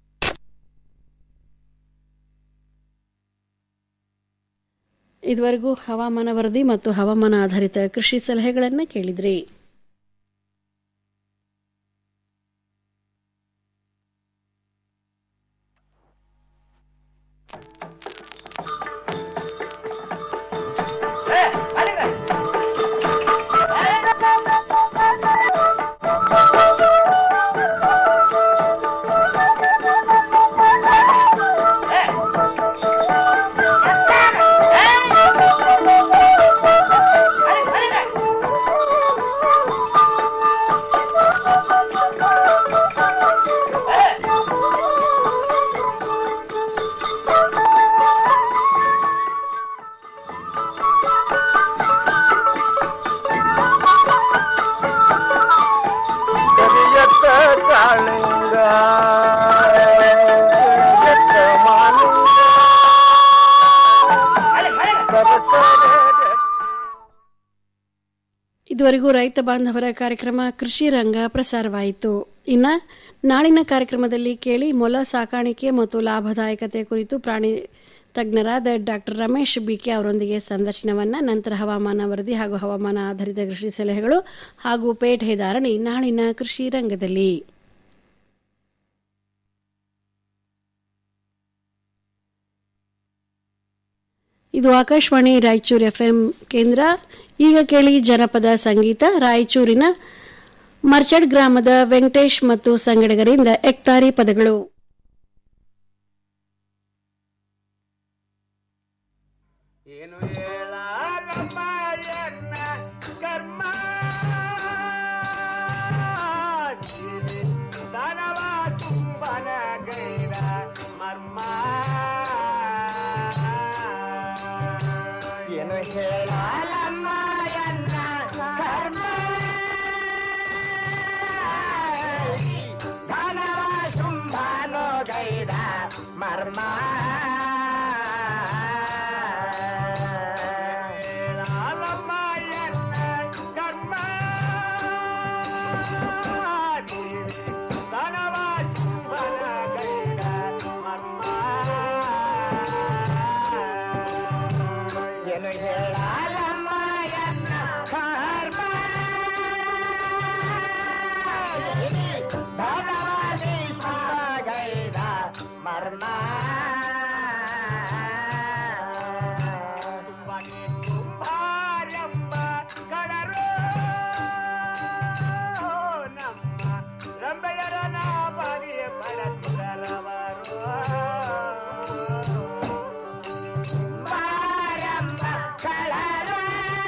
ಇದುವರೆಗೂ ಹವಾಮಾನ ವರದಿ ಮತ್ತು ಹವಾಮಾನ ಆಧಾರಿತ ಕೃಷಿ ಸಲಹೆಗಳನ್ನು ಕೇಳಿದ್ರಿ ಇದುವರೆಗೂ ರೈತ ಬಾಂಧವರ ಕಾರ್ಯಕ್ರಮ ಕೃಷಿ ರಂಗ ಪ್ರಸಾರವಾಯಿತು ಇನ್ನ ನಾಳಿನ ಕಾರ್ಯಕ್ರಮದಲ್ಲಿ ಕೇಳಿ ಮೊಲ ಸಾಕಾಣಿಕೆ ಮತ್ತು ಲಾಭದಾಯಕತೆ ಕುರಿತು ಪ್ರಾಣಿ ತಜ್ಞರಾದ ಡಾಕ್ಟರ್ ರಮೇಶ್ ಬಿಕೆ ಅವರೊಂದಿಗೆ ಸಂದರ್ಶನವನ್ನ ನಂತರ ಹವಾಮಾನ ವರದಿ ಹಾಗೂ ಹವಾಮಾನ ಆಧಾರಿತ ಕೃಷಿ ಸಲಹೆಗಳು ಹಾಗೂ ಪೇಟೆ ಧಾರಣೆ ನಾಳಿನ ಕೃಷಿ ರಂಗದಲ್ಲಿ ಇದು ಆಕಾಶವಾಣಿ ರಾಯಚೂರು ಎಫ್ಎಂ ಕೇಂದ್ರ ಈಗ ಕೇಳಿ ಜನಪದ ಸಂಗೀತ ರಾಯಚೂರಿನ ಮರ್ಚಡ್ ಗ್ರಾಮದ ವೆಂಕಟೇಶ್ ಮತ್ತು ಸಂಗಡಿಗರಿಂದ ಎಕ್ತಾರಿ ಪದಗಳು ಏನು ಹೇಳಮ್ಮ ಎನ್ನ ಕರ್ಮ ದಾನವ ತುಂಬನ ಗೈರ ಮರ್ಮ ಏನು ಹೇಳಮ್ಮ ಎನ್ನ ಕರ್ಮ ದಾನವ ಶುಂಭನೋ ಗೈರ ಮರ್ಮ ಏನು ಹೇಳಮ್ಮ ಎನ್ನ ಕರ್ಮ ಧನವಾದಿ ಗೈದ ಮರ್ಮ ತುಂಬಾರೆಂಬ ಕಡರು ನಮ್ಮ ರಂಬೆಯರನ ಬರಿ ಬಳಸಿದರವರು ಬಾರೆಂಬ ಕಳರು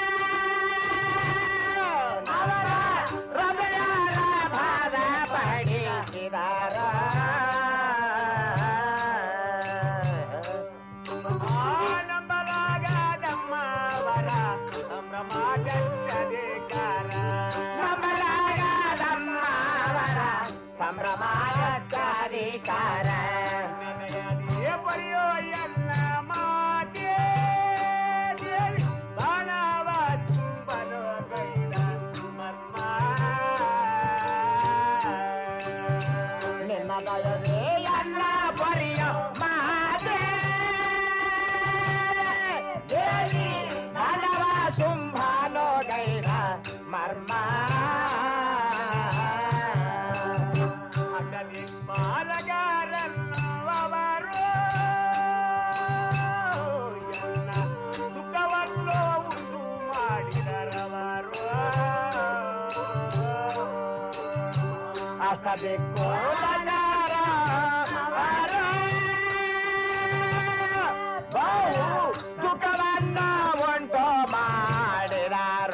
ಅವರ ರಂಬೆಯರ ಬಾದ ಪಡಿಸಿದರ ನಂಬಲಾಗದಮ್ಮವರ ಸಂಭ್ರಮಾಗತ್ತದೇಕಾರ ನಂಬಲಾಗದಮ್ಮವರ ಸಂಭ್ರಮಾಗತ್ತದೇಕಾರ ನನಗದೇ ಬರೆಯೋ ಎಲ್ಲ ಮಾತೇ ದೇವಿ ಬಾಣವ ತುಂಬಲು ಗೈದ ಮರ್ಮ ನಿನ್ನ ದಯವೇ ಎಲ್ಲ ಬರೆಯೋ ಮಾತೇ ದೇವಿ ಬಾಣವ ಶುಂಭಾನೋ ಗೈದ ಮರ್ಮ ಅಗಲಿ ಬಾಲಗಾರನ್ನು ಅವರು ಎಲ್ಲ ದುಃಖವನ್ನು ಉಂಟು ಮಾಡಿದರವರು ಅಷ್ಟ ಬೇಕು ಬಹು ದುಃಖವನ್ನ ಉಂಟು ಮಾಡಿದಾರ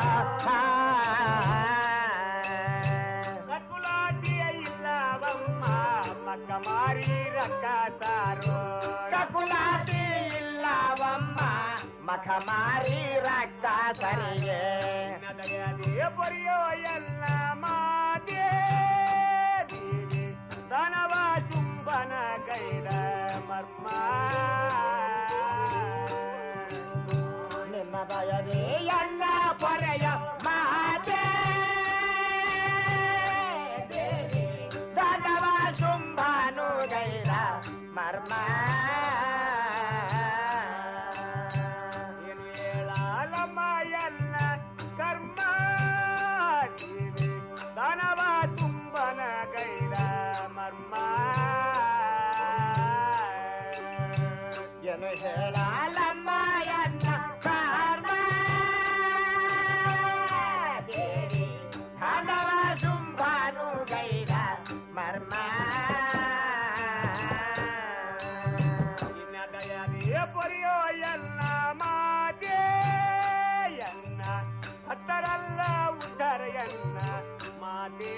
ಕಕುಲಾಟಿಯ ಇಲ್ಲವಮ್ಮ ಮಕ್ಕ ಮಾರಿ ರಕ್ಕ ಸಾರು ಕಕುಲಾಟಿ ಇಲ್ಲವಮ್ಮ ಮಖ ಮಾರಿ ರಕ್ಕ ಸರಿಗೆ ನದಯದೇ ಬರೆಯೋ ಎಲ್ಲ ಮಾತೇ ದನವ ಶುಂಭನ ಗೈದ ಮರ್ಮ ನಿಮ್ಮ ದಯದೇ ಎಲ್ಲ ಪೊರೆಯ ಮಾತೇ ದನವ ಶುಂಭನು ಗೈದ ಮರ್ಮ ಏನು ಹೇಳಲಮ್ಮ ಎಲ್ಲ ಕರ್ಮ ದನವ ತುಂಬನ ಗೈದ ಮರ್ಮ ಏನು ಹೇಳಲಮ್ಮ ಎಲ್ಲ ಕರ್ಮ ದೇವಿ ದನವ ಶುಂಭನು ಗೈದ ಮರ್ಮ ನಿನ್ನ ದಯದೇ ಪೊರೆಯೋ ಎಲ್ಲ ಮಾತೇ ಎನ್ನ ಹತ್ತರಲ್ಲ ಉತ್ತರೆಯನ್ನ ಮಾತೇ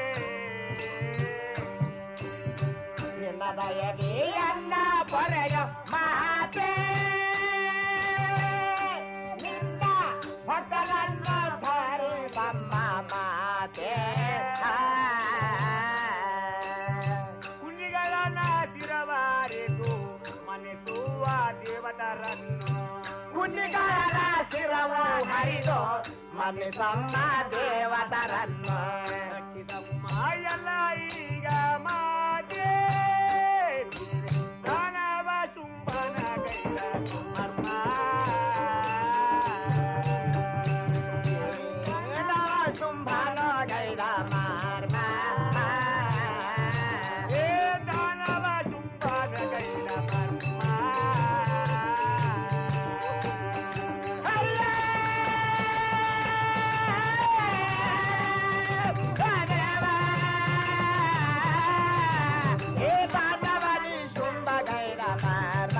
ನಿನ್ನ ದಯದೇ ಎನ್ನ ಪೊರೆಯ ಮಾತೇ ನಿನ್ನ ಭಕ್ತರನ್ನ ಧರಿ ತಮ್ಮ ಮಾತೇ ಕುಣಿಗಳನ್ನ ಶಿರವಾರಿದು ಮನಿಸುವ ದೇವತರನ್ನು ಕುಣಿಗಳ ಶಿರವು ಹರಿದು ಮನ್ನಿಸಮ್ಮ ದೇವತರನ್ನು ರಕ್ಷಿಸಮ್ಮ ಎಲ್ಲ ಈಗ ಮಾತೆ ದಾನವ ಶುಂಭನ ಗೈದ ಮರ್ಮ ಶುಂಭನ ಗೈದ ಮರ್ಮ ಏ ದಾನವ ಶುಂಭನ ಗೈದ ಮರ್ಮ ಏ ಬಾಂಧವನಿ ಶುಂಭ ಗೈರ ಮಾರ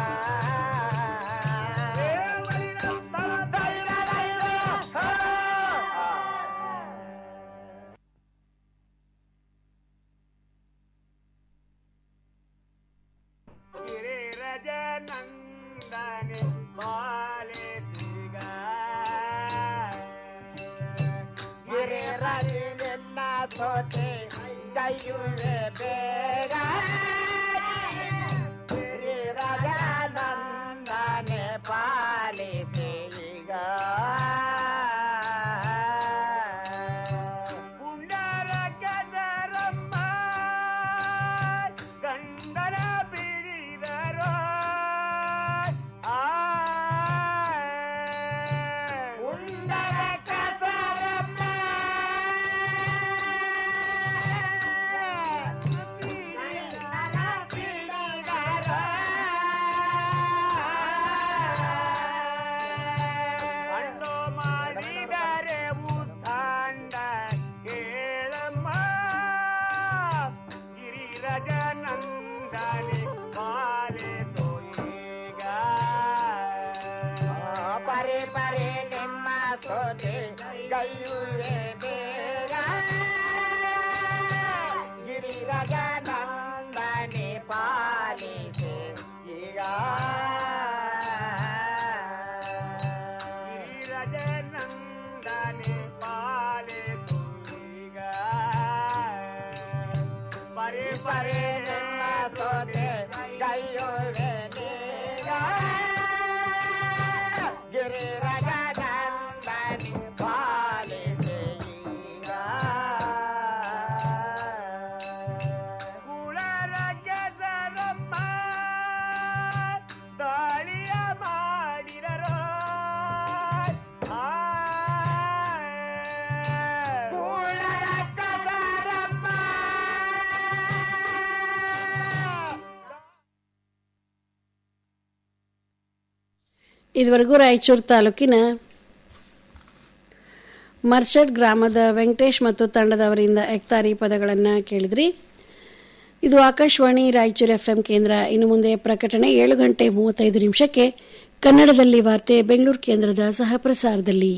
ಗಿರಿರಜನಂದನೆ ಬಾಲಿಸಿಗ ಗಿರಿರಜಿ ನಿನ್ನ ಸೋತೆ ಕೈಯುವೆ ಬೇಗ ಗಿರಿರಜನಂದನೆ ಪಾಲಿಸಿ ಈಗ ಪುಂಡರ ಕದರಮ್ಮ ಗಂಡನ ಬಿಡಿದರೋ ಆ ಪುಂಡರ ಕದರಮ್ಮ ಮಣ್ಣು ಮಾಡಿದರೆ ಉತ್ತಾಂಡ ಕೇಳಮ್ಮ ಗಿರಿರಜನಂದನೆ ಪಾಲಿಸೋ ಈಗ ಪರಿ ಪರಿ ನಿಮ್ಮ ಸೋತೆ ಕೈಯುವೆ ಬೇಗ ಗಿರಿರಜನಂದನೆ ಪಾಲಿಸಿ ಈಗ ಗಿರಿರಜನಂದನೆ ಪಾಲಿಸು ಈಗ ಪರಿ ಪರಿ ನಿಮ್ಮ ಸೋತೆ ಕೈಯುವೆ ಬೇಗ ಗಿರಿರಜನಂದನೆ ಪಾಲಿಸಿ ಈಗ ಕುಳರ ಕೆಸರಮ್ಮ ದಾಳಿಯ ಮಾಡಿದರೋ ಕುಳರ ಕೆಸರಮ್ಮ ಇದುವರೆಗೂ ರಾಯಚೂರು ತಾಲೂಕಿನ ಮರ್ಚಡ್ ಗ್ರಾಮದ ವೆಂಕಟೇಶ್ ಮತ್ತು ತಂಡದವರಿಂದ ಎಕ್ತಾರಿ ಪದಗಳನ್ನು ಕೇಳಿದ್ರಿ ಇದು ಆಕಾಶವಾಣಿ ರಾಯಚೂರು ಎಫ್ಎಂ ಕೇಂದ್ರ ಇನ್ನು ಮುಂದೆ ಪ್ರಕಟಣೆ ಏಳು ಗಂಟೆ ಮೂವತ್ತೈದು ನಿಮಿಷಕ್ಕೆ ಕನ್ನಡದಲ್ಲಿ ವಾರ್ತೆ ಬೆಂಗಳೂರು ಕೇಂದ್ರದ ಸಹಪ್ರಸಾರದಲ್ಲಿ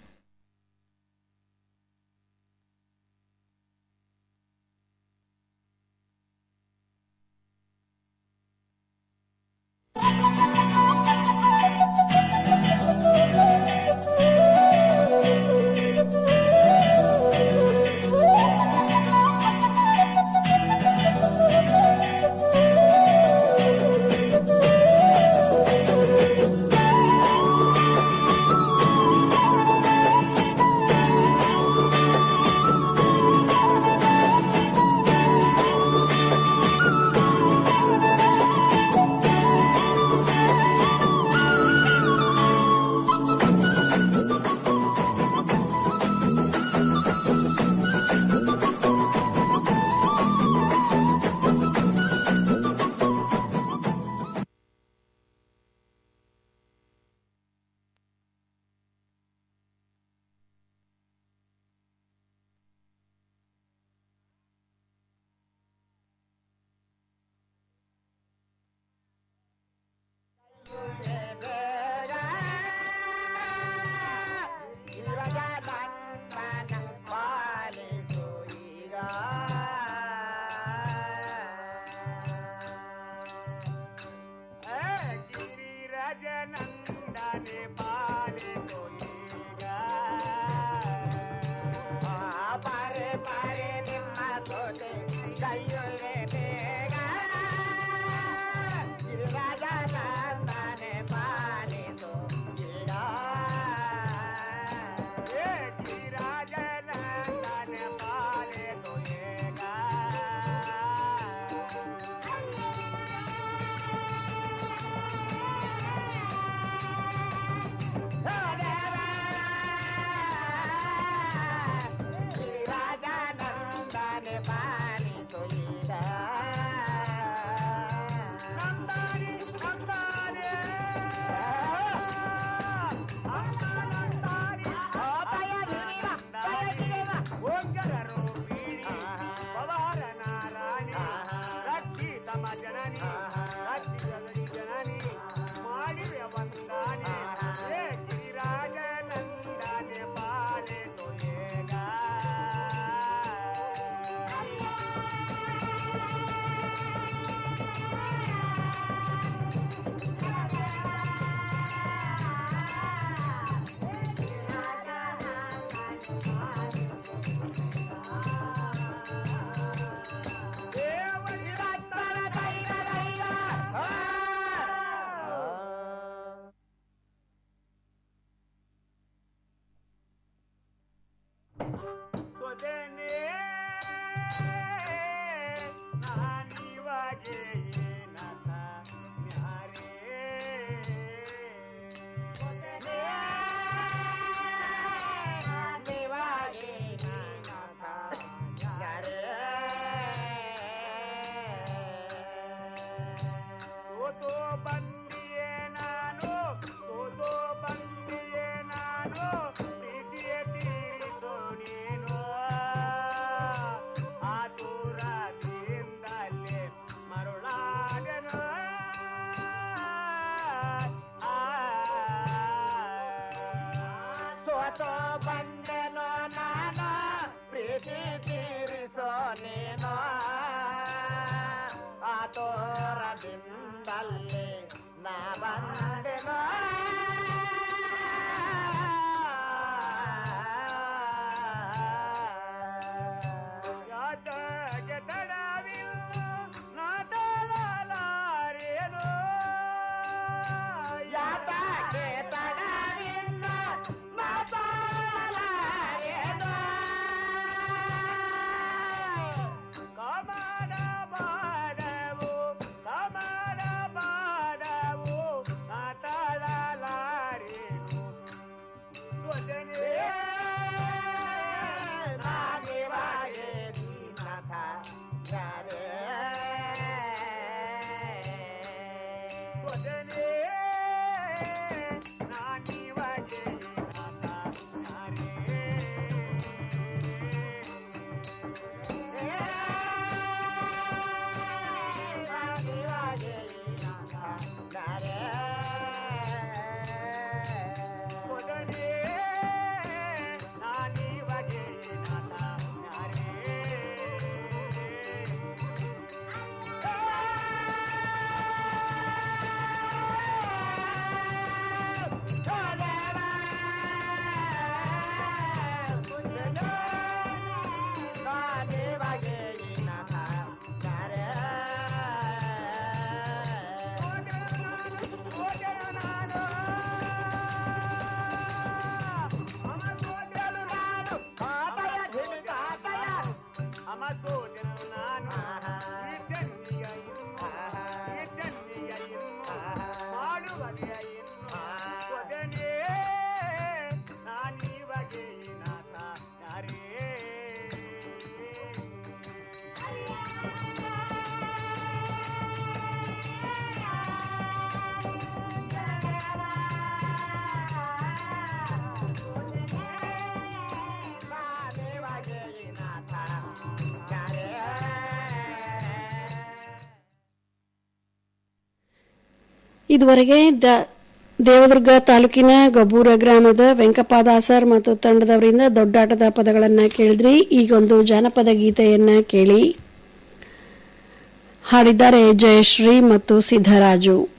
ಗಿರಿರಜನಂದನೆ ಪಾಲಿಸೋ ಈಗ ಪಾರೆ ಪಾರೆ ನಿಮ್ಮ ಸೋತೆ ಕೈಯೊಳ್ಳೆ ಬೇಗ ಗಿರಿರಾಜನಂದನೆ ಪಾಲಿಸೋ ಇದುವರೆಗೆ ದ- ದೇವದುರ್ಗ ತಾಲೂಕಿನ ಗಬ್ಬೂರ ಗ್ರಾಮದ ವೆಂಕಪಾದಾಸರ್ ಮತ್ತು ತಂಡದವರಿಂದ ದೊಡ್ಡಾಟದ ಪದಗಳನ್ನ ಕೇಳಿದ್ರಿ ಈಗೊಂದು ಜಾನಪದ ಗೀತೆಯನ್ನ ಕೇಳಿ ಹಾಡಿದ್ದಾರೆ ಜಯಶ್ರೀ ಮತ್ತು ಸಿದ್ದರಾಜು